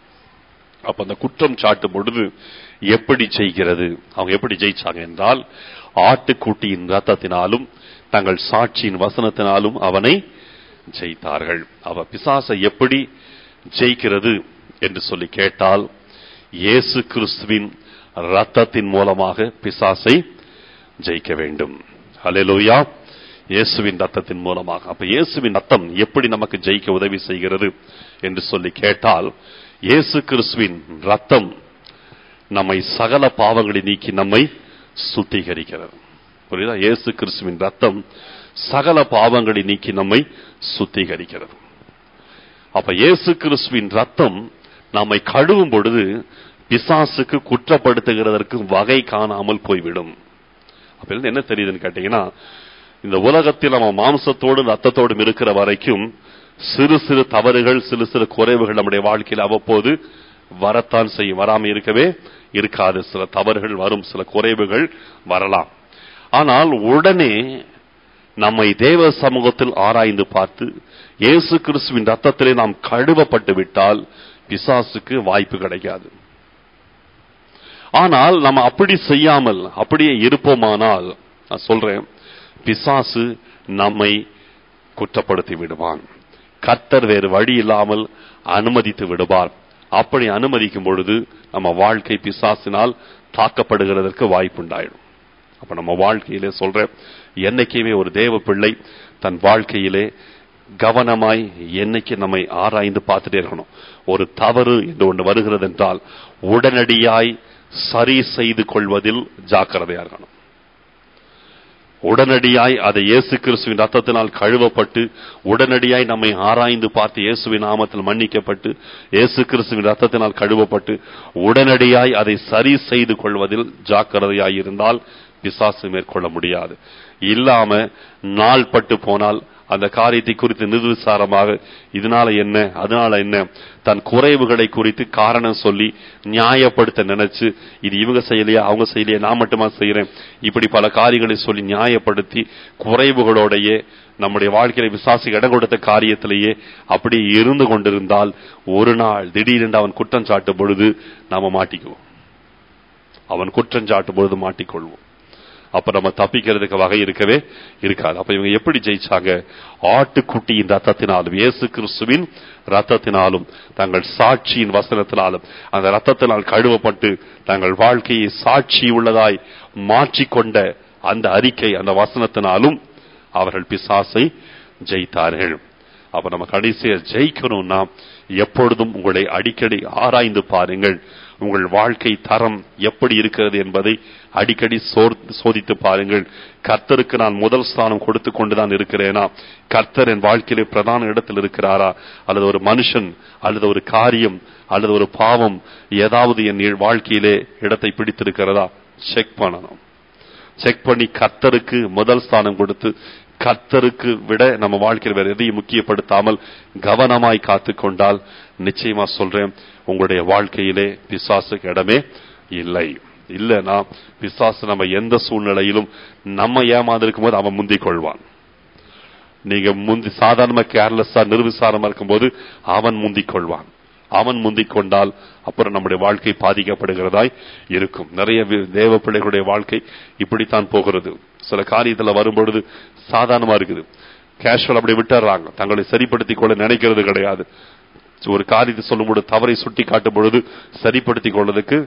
அப்ப அந்த குற்றம் சாட்டும் பொழுது எப்படி செய்கிறது அவங்க எப்படி ஜெயிச்சாங்க என்றால் ஆட்டுக்குட்டியின் ரத்தத்தினாலும் தங்கள் சாட்சியின் வசனத்தினாலும் அவனை ஜெயித்தார்கள் அவ பிசாசை எப்படி ஜெயிக்கிறது என்று சொல்லி கேட்டால் இயேசு கிறிஸ்துவின் ரத்தத்தின் மூலமாக பிசாசை ஜெயிக்க வேண்டும் ஹalleluya இயேசுவின் ரத்தத்தின் மூலமாக அப்ப இயேசுவின் ரத்தம் எப்படி நமக்கு ஜெயிக்க உதவி செய்கிறது என்று சொல்லி கேட்டால் இயேசு கிறிஸ்துவின் ரத்தம் நம்மை சகல பாவங்களை நீக்கி நம்மை சுத்திகரிக்கிறது புரியுதா இயேசு கிறிஸ்துவின் ரத்தம் சகல பாவங்களை நீக்கி நம்மை சுத்திகரிக்கிறது அப்ப இயேசு கிறிஸ்துவின் ரத்தம் நம்மை கழுவும் பொழுது பிசாசுக்கு குற்றப்படுத்துகிறதற்கு வகை காணாமல் போய்விடும் அப்ப இருந்து என்ன தெரியுதுன்னு கேட்டீங்கன்னா இந்த உலகத்தில் நம்ம மாம்சத்தோடும் ரத்தத்தோடும் இருக்கிற வரைக்கும் சிறு சிறு தவறுகள் சிறு சிறு குறைவுகள் நம்முடைய வாழ்க்கையில் அவ்வப்போது வரத்தான் செய்யும் வராம இருக்கவே இருக்காது சில தவறுகள் வரும் சில குறைவுகள் வரலாம் ஆனால் உடனே நம்மை தேவ சமூகத்தில் ஆராய்ந்து பார்த்து இயேசு கிறிஸ்துவின் ரத்தத்திலே நாம் கழுவப்பட்டு விட்டால் பிசாசுக்கு வாய்ப்பு கிடைக்காது ஆனால் நம்ம அப்படி செய்யாமல் அப்படியே இருப்போமானால் நான் சொல்றேன் பிசாசு நம்மை குற்றப்படுத்தி விடுவான் கர்த்தர் வேறு வழி இல்லாமல் அனுமதித்து விடுவார் அப்படி அனுமதிக்கும் பொழுது நம்ம வாழ்க்கை பிசாசினால் தாக்கப்படுகிறதற்கு வாய்ப்புண்டாயிடும் அப்ப நம்ம வாழ்க்கையிலே சொல்ற என்னைக்குமே ஒரு தேவ பிள்ளை தன் வாழ்க்கையிலே கவனமாய் என்னைக்கு நம்மை ஆராய்ந்து பார்த்துட்டே இருக்கணும் ஒரு தவறு என்று ஒன்று வருகிறது என்றால் உடனடியாய் சரி செய்து கொள்வதில் ஜாக்கிரதையா இருக்கணும் உடனடியாய் அதை இயேசு கிறிஸ்துவின் ரத்தத்தினால் கழுவப்பட்டு உடனடியாய் நம்மை ஆராய்ந்து பார்த்து இயேசுவின் நாமத்தில் மன்னிக்கப்பட்டு இயேசு கிறிஸ்துவின் ரத்தத்தினால் கழுவப்பட்டு உடனடியாய் அதை சரி செய்து கொள்வதில் ஜாக்கிரதையாய் இருந்தால் பிசாசு மேற்கொள்ள முடியாது இல்லாம நாள் பட்டு போனால் அந்த காரியத்தை குறித்து நிர்விசாரமாக இதனால என்ன அதனால என்ன தன் குறைவுகளை குறித்து காரணம் சொல்லி நியாயப்படுத்த நினைச்சு இது இவங்க செய்யலையா அவங்க செய்யலையா நான் மட்டுமா செய்யறேன் இப்படி பல காரியங்களை சொல்லி நியாயப்படுத்தி குறைவுகளோடையே நம்முடைய வாழ்க்கையில விசாசி இடம் கொடுத்த காரியத்திலேயே அப்படி இருந்து கொண்டிருந்தால் ஒரு நாள் திடீரென்று அவன் குற்றம் சாட்டும் பொழுது நாம மாட்டிக்குவோம் அவன் குற்றம் சாட்டும் பொழுது மாட்டிக்கொள்வோம் அப்ப நம்ம தப்பிக்கிறதுக்கு வகை இருக்கவே இருக்காது அப்ப இவங்க எப்படி ஜெயிச்சாங்க ஆட்டுக்குட்டியின் ரத்தத்தினாலும் இயேசு கிறிஸ்துவின் ரத்தத்தினாலும் தங்கள் சாட்சியின் வசனத்தினாலும் அந்த ரத்தத்தினால் கழுவப்பட்டு தங்கள் வாழ்க்கையை சாட்சி உள்ளதாய் மாற்றிக்கொண்ட அந்த அறிக்கை அந்த வசனத்தினாலும் அவர்கள் பிசாசை ஜெயித்தார்கள் அப்ப நம்ம கடைசியை ஜெயிக்கணும்னா எப்பொழுதும் உங்களை அடிக்கடி ஆராய்ந்து பாருங்கள் உங்கள் வாழ்க்கை தரம் எப்படி இருக்கிறது என்பதை அடிக்கடி சோதித்து பாருங்கள் கர்த்தருக்கு நான் முதல் ஸ்தானம் கொடுத்து கொண்டுதான் இருக்கிறேனா கர்த்தர் என் வாழ்க்கையிலே பிரதான இடத்தில் இருக்கிறாரா அல்லது ஒரு மனுஷன் அல்லது ஒரு காரியம் அல்லது ஒரு பாவம் ஏதாவது என் வாழ்க்கையிலே இடத்தை பிடித்திருக்கிறதா செக் பண்ணணும் செக் பண்ணி கர்த்தருக்கு முதல் ஸ்தானம் கொடுத்து கர்த்தருக்கு விட நம்ம வாழ்க்கையில் வேற எதையும் முக்கியப்படுத்தாமல் கவனமாய் காத்து கொண்டால் நிச்சயமா சொல்றேன் உங்களுடைய வாழ்க்கையிலே பிசாசுக்கு இடமே இல்லை இல்லனா பிசாசு நம்ம எந்த சூழ்நிலையிலும் நம்ம ஏமாந்திருக்கும் போது அவன் முந்திக் கொள்வான் நீங்க முந்தி சாதாரண கேர்லெஸ்ஸா நிர்விசாரமா இருக்கும்போது அவன் முந்திக் கொள்வான் அவன் முந்திக் கொண்டால் அப்புறம் நம்முடைய வாழ்க்கை பாதிக்கப்படுகிறதாய் இருக்கும் நிறைய தேவ பிள்ளைகளுடைய வாழ்க்கை இப்படித்தான் போகிறது சில காரியத்துல வரும்பொழுது சாதாரணமா இருக்குது கேஷுவல் அப்படி விட்டுறாங்க தங்களை சரிப்படுத்திக் கொள்ள நினைக்கிறது கிடையாது ஒரு காரியத்தை சொல்லும்போது தவறை சுட்டி காட்டும் பொழுது சரிப்படுத்திக் கொள்வதற்கு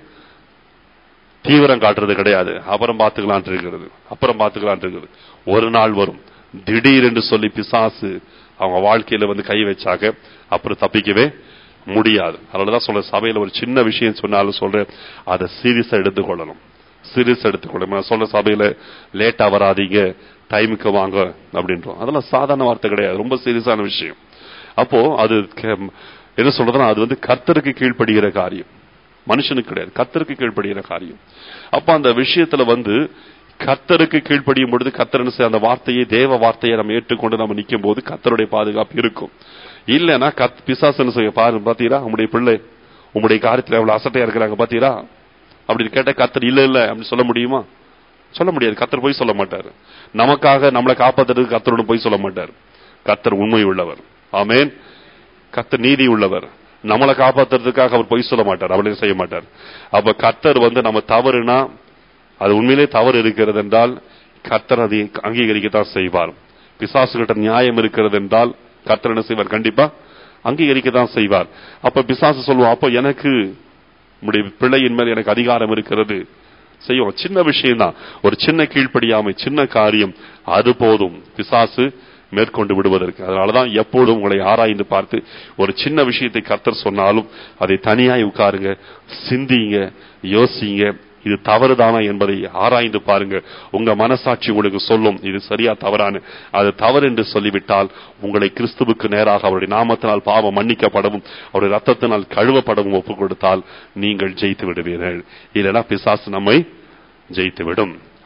தீவிரம் காட்டுறது கிடையாது அப்புறம் பார்த்துக்கலாம் இருக்கிறது அப்புறம் பார்த்துக்கலாம் இருக்குது ஒரு நாள் வரும் திடீர் என்று சொல்லி பிசாசு அவங்க வாழ்க்கையில வந்து கை வச்சாங்க அப்புறம் தப்பிக்கவே முடியாது அதனாலதான் சொல்ற சபையில ஒரு சின்ன விஷயம் சொன்னாலும் சொல்றேன் அதை சீரியஸா எடுத்துக்கொள்ளணும் சீரியஸ் எடுத்துக்கொள்ளணும் நான் சொல்ற சபையில லேட்டா வராதீங்க டைமுக்கு வாங்க அப்படின்றோம் அதெல்லாம் சாதாரண வார்த்தை கிடையாது ரொம்ப சீரியஸான விஷயம் அப்போ அது என்ன சொல்றதுன்னா அது வந்து கர்த்தருக்கு கீழ்ப்படுகிற காரியம் மனுஷனுக்கு கிடையாது கர்த்தருக்கு கீழ்ப்படுகிற காரியம் அப்ப அந்த விஷயத்துல வந்து கர்த்தருக்கு கீழ்ப்படியும் பொழுது கர்த்தர் அந்த வார்த்தையை தேவ வார்த்தையை நம்ம ஏற்றுக்கொண்டு நம்ம நிற்கும் போது கர்த்தருடைய பாதுகாப்பு இருக்கும் இல்லைன்னா கத் பிசாசன் செய்ய பாரு பாத்தீரா உங்களுடைய பிள்ளை உங்களுடைய காரியத்தில் எவ்வளவு அசட்டையா இருக்கிறாங்க பாத்தீரா அப்படின்னு கேட்ட கர்த்தர் இல்ல இல்ல அப்படின்னு சொல்ல முடியுமா சொல்ல முடியாது கர்த்தர் போய் சொல்ல மாட்டாரு நமக்காக நம்மளை காப்பாத்துறதுக்கு கர்த்தரோட போய் சொல்ல மாட்டார் கர்த்தர் உண்மை உள்ளவர் ஆமேன் கர்த்தர் நீதி உள்ளவர் நம்மளை காப்பாத்துறதுக்காக அவர் பொய் சொல்ல மாட்டார் அவளே செய்ய மாட்டார் அப்ப கர்த்தர் வந்து நம்ம தவறுனா அது உண்மையிலே தவறு இருக்கிறது என்றால் கர்த்தர் அதை அங்கீகரிக்கத்தான் செய்வார் பிசாசுகிட்ட நியாயம் இருக்கிறது என்றால் கர்த்தர் என்ன செய்வார் கண்டிப்பா அங்கீகரிக்கத்தான் செய்வார் அப்ப பிசாசு சொல்லுவோம் அப்ப எனக்கு உடைய பிள்ளையின் மேல் எனக்கு அதிகாரம் இருக்கிறது செய்யும் சின்ன விஷயம் தான் ஒரு சின்ன கீழ்ப்படியாமை சின்ன காரியம் அது போதும் பிசாசு மேற்கொண்டு விடுவதற்கு அதனாலதான் எப்போதும் உங்களை ஆராய்ந்து பார்த்து ஒரு சின்ன விஷயத்தை கர்த்தர் சொன்னாலும் அதை தனியாய் உட்காருங்க சிந்திங்க யோசிங்க இது தவறுதானா என்பதை ஆராய்ந்து பாருங்க உங்க மனசாட்சி உங்களுக்கு சொல்லும் இது சரியா தவறானு அது தவறு என்று சொல்லிவிட்டால் உங்களை கிறிஸ்துவுக்கு நேராக அவருடைய நாமத்தினால் பாவம் மன்னிக்கப்படவும் அவருடைய ரத்தத்தினால் கழுவப்படவும் ஒப்புக் கொடுத்தால் நீங்கள் ஜெயித்து விடுவீர்கள் இல்லைன்னா பிசாசு நம்மை ஜெயித்து விடும்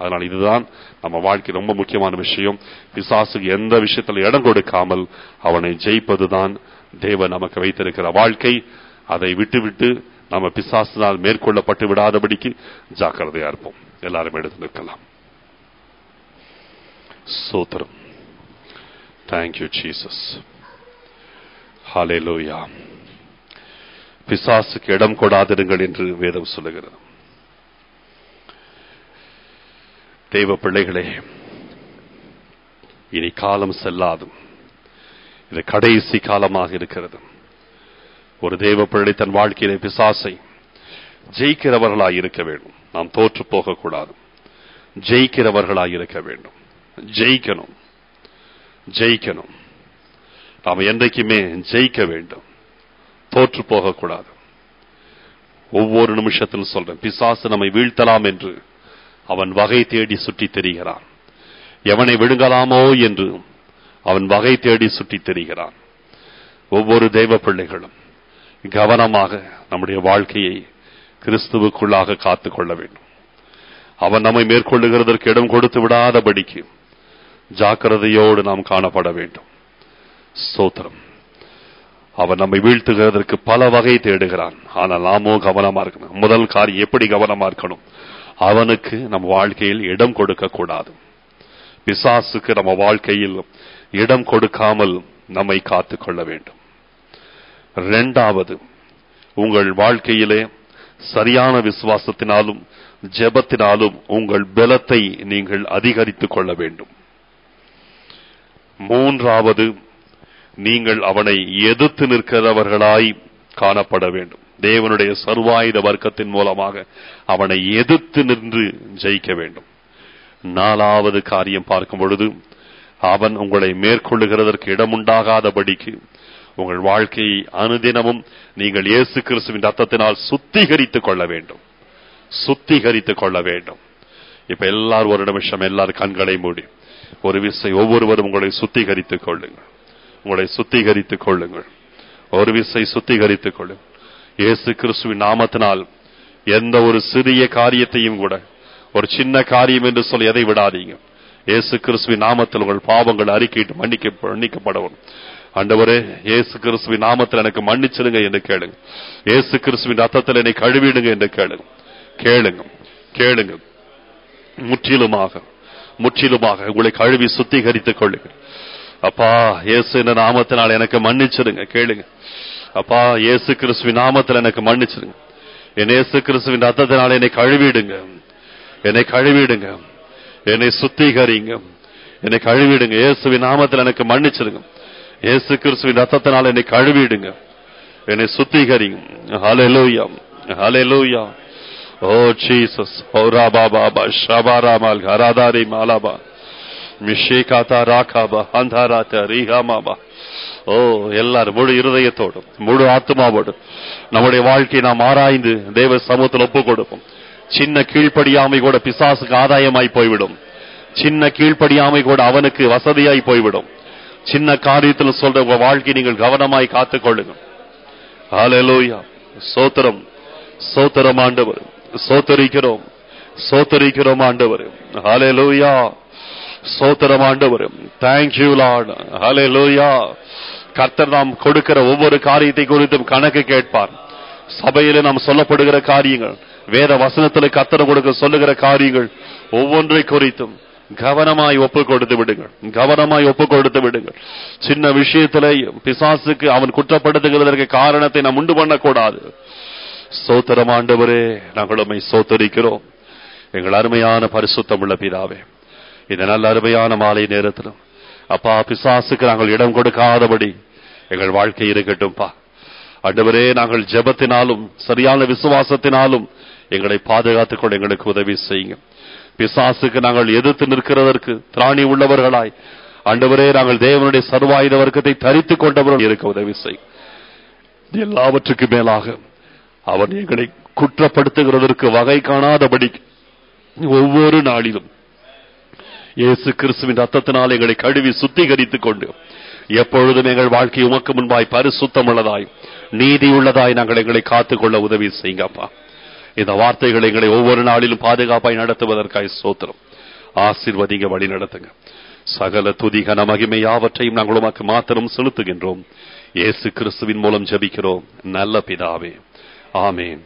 அதனால் இதுதான் நம்ம வாழ்க்கை ரொம்ப முக்கியமான விஷயம் பிசாசுக்கு எந்த விஷயத்துல இடம் கொடுக்காமல் அவனை ஜெயிப்பதுதான் தேவன் நமக்கு வைத்திருக்கிற வாழ்க்கை அதை விட்டுவிட்டு நம்ம பிசாசினால் மேற்கொள்ளப்பட்டு விடாதபடிக்கு ஜாக்கிரதையா இருப்போம் எல்லாரும் எடுத்து நிற்கலாம் சோத்திரம் தேங்க்யூ ஜீசஸ் ஹalleluya பிசாசுக்கு இடம் கொடாதிருங்கள் என்று வேதம் சொல்லுகிறது தெய்வ பிள்ளைகளே இனி காலம் செல்லாது இது கடைசி காலமாக இருக்கிறது ஒரு தேவ பிள்ளை தன் வாழ்க்கையிலே பிசாசை ஜெயிக்கிறவர்களாய் இருக்க வேண்டும் நாம் தோற்று போகக்கூடாது ஜெயிக்கிறவர்களாய் இருக்க வேண்டும் ஜெயிக்கணும் ஜெயிக்கணும் நாம் என்றைக்குமே ஜெயிக்க வேண்டும் தோற்று போகக்கூடாது ஒவ்வொரு நிமிஷத்திலும் சொல்றேன் பிசாசு நம்மை வீழ்த்தலாம் என்று அவன் வகை தேடி சுற்றி தெரிகிறான் எவனை விழுங்கலாமோ என்று அவன் வகை தேடி சுற்றி தெரிகிறான் ஒவ்வொரு தெய்வ பிள்ளைகளும் கவனமாக நம்முடைய வாழ்க்கையை கிறிஸ்துவுக்குள்ளாக காத்துக் கொள்ள வேண்டும் அவன் நம்மை மேற்கொள்ளுகிறதற்கு இடம் கொடுத்து விடாதபடிக்கு ஜாக்கிரதையோடு நாம் காணப்பட வேண்டும் ஸ்தோத்திரம் அவன் நம்மை வீழ்த்துகிறதற்கு பல வகை தேடுகிறான் ஆனால் நாமோ கவனமா இருக்கணும் முதல் காரியம் எப்படி கவனமா இருக்கணும் அவனுக்கு நம்ம வாழ்க்கையில் இடம் கொடுக்க கூடாது பிசாசுக்கு நம்ம வாழ்க்கையில் இடம் கொடுக்காமல் நம்மை காத்துக் கொள்ள வேண்டும் இரண்டாவது உங்கள் வாழ்க்கையிலே சரியான விசுவாசத்தினாலும் ஜெபத்தினாலும் உங்கள் பலத்தை நீங்கள் அதிகரித்துக் கொள்ள வேண்டும் மூன்றாவது நீங்கள் அவனை எதிர்த்து நிற்கிறவர்களாய் காணப்பட வேண்டும் தேவனுடைய சர்வாயுத வர்க்கத்தின் மூலமாக அவனை எதிர்த்து நின்று ஜெயிக்க வேண்டும் நாலாவது காரியம் பார்க்கும் பொழுது அவன் உங்களை மேற்கொள்ளுகிறதற்கு இடமுண்டாகாதபடிக்கு உங்கள் வாழ்க்கையை அனுதினமும் நீங்கள் இயேசு கிறிஸ்துவின் ரத்தத்தினால் சுத்திகரித்துக் கொள்ள வேண்டும் சுத்திகரித்துக் கொள்ள வேண்டும் இப்ப எல்லாரும் ஒரு நிமிஷம் எல்லாரும் கண்களை மூடி ஒரு விசை ஒவ்வொருவரும் உங்களை சுத்திகரித்துக் கொள்ளுங்கள் உங்களை சுத்திகரித்துக் கொள்ளுங்கள் ஒரு விசை சுத்திகரித்துக் கொள்ளுங்கள் இயேசு கிறிஸ்துவின் நாமத்தினால் எந்த ஒரு சிறிய காரியத்தையும் கூட ஒரு சின்ன காரியம் என்று சொல்லி எதை விடாதீங்க இயேசு கிறிஸ்துவின் நாமத்தில் உங்கள் பாவங்கள் அறிக்கையிட்டு மன்னிக்க மன்னிக்கப்படவும் ஆண்டவரே இயேசு கிறிஸ்துவின் நாமத்தில் எனக்கு மன்னிச்சிடுங்க என்று கேளுங்க இயேசு கிறிஸ்துவின் ரத்தத்தில் என்னை கழுவிடுங்க என்று கேளுங்க கேளுங்க கேளுங்க முற்றிலுமாக முற்றிலுமாக உங்களை கழுவி சுத்திகரித்துக் கொள்ளுங்கள் அப்பா இயேசு இந்த நாமத்தினால் எனக்கு மன்னிச்சிடுங்க கேளுங்க அப்பா இயேசு கிறிஸ்துவின் நாமத்தில் எனக்கு மன்னிச்சிடுங்க என் இயேசு கிறிஸ்துவின் ரத்தத்தினால் என்னை கழுவிடுங்க என்னை கழுவிடுங்க என்னை சுத்திகரிங்க என்னை கழுவிடுங்க இயேசுவின் நாமத்தில் எனக்கு மன்னிச்சிடுங்க இயேசு கிறிஸ்துவின் ரத்தத்தினால் என்னை கழுவிடுங்க என்னை சுத்திகரிங்க hallelujah hallelujah oh Jesus oh ராபா பாபா ஷபாராமால் ஹராதாரி மாலாபா மிஷேகாதா ராகாபா அந்தாராத்த ரீகாமாபா ஓ எல்லாரும் முழு இருதயத்தோடும் முழு ஆத்மாவோடும் நம்முடைய வாழ்க்கையை நாம் ஆராய்ந்து தேவ சமூகத்தில் ஒப்பு கொடுப்போம் சின்ன கீழ்ப்படியாமை கூட பிசாசுக்கு ஆதாயமாய் போய்விடும் சின்ன கீழ்ப்படியாமை கூட அவனுக்கு வசதியாய் போய்விடும் சின்ன காரியத்தில் சொல்ற உங்க வாழ்க்கை நீங்கள் கவனமாய் காத்துக் கொள்ளுங்கள் ஹalleluya சோத்திரம் சோத்திரம் ஆண்டவர் சோத்தரிக்கிறோம் சோத்தரிக்கிறோம் ஆண்டவர் ஹalleluya சோத்திரம் ஆண்டவர் thank you lord ஹalleluya கர்த்தர் நாம் கொடுக்கிற ஒவ்வொரு காரியத்தை குறித்தும் கணக்கு கேட்பார் சபையில நாம் சொல்லப்படுகிற காரியங்கள் வேத வசனத்தில் கர்த்தர் கொடுக்க சொல்லுகிற காரியங்கள் ஒவ்வொன்றை குறித்தும் கவனமாய் ஒப்பு கொடுத்து விடுங்கள் கவனமாய் ஒப்பு கொடுத்து விடுங்கள் சின்ன விஷயத்துல பிசாசுக்கு அவன் குற்றப்படுத்துகிறதற்கு காரணத்தை நாம் உண்டு பண்ணக்கூடாது சோத்திரம் ஆண்டவரே நாங்கள் உம்மை சோத்தரிக்கிறோம் எங்கள் அருமையான பரிசுத்தம் உள்ள பிதாவே இந்த நல்ல அருமையான மாலை நேரத்திலும் அப்பா பிசாசுக்கு நாங்கள் இடம் கொடுக்காதபடி எங்கள் வாழ்க்கை இருக்கட்டும்பா ஆண்டவரே நாங்கள் ஜெபத்தினாலும் சரியான விசுவாசத்தினாலும் எங்களை பாதுகாத்துக் கொள்ள எங்களுக்கு உதவி செய்யுங்க பிசாசுக்கு நாங்கள் எதிர்த்து நிற்கிறதற்கு திராணி உள்ளவர்களாய் ஆண்டவரே நாங்கள் தேவனுடைய சர்வாயுத வர்க்கத்தை தரித்துக் கொண்டவர்கள் இருக்க உதவி செய் எல்லாவற்றுக்கு மேலாக அவன் எங்களை குற்றப்படுத்துகிறதற்கு வகை காணாதபடி ஒவ்வொரு நாளிலும் இயேசு கிறிஸ்துவின் ரத்தத்தினால் எங்களை கழுவி சுத்திகரித்துக் கொண்டு எப்பொழுதும் எங்கள் வாழ்க்கை உமக்கு முன்பாய் பரிசுத்தமுள்ளதாய் நீதி உள்ளதாய் நாங்கள் எங்களை காத்துக்கொள்ள உதவி செய்யுங்கப்பா இந்த வார்த்தைகளை எங்களை ஒவ்வொரு நாளிலும் பாதுகாப்பாய் நடத்துவதற்காய் சோத்திரம் ஆசீர்வதிங்க வழி நடத்துங்க சகல துதிகன மகிமை யாவற்றையும் நாங்கள் உமக்கு மாத்திரம் செலுத்துகின்றோம் இயேசு கிறிஸ்துவின் மூலம் ஜெபிக்கிறோம் நல்ல பிதாவே ஆமேன்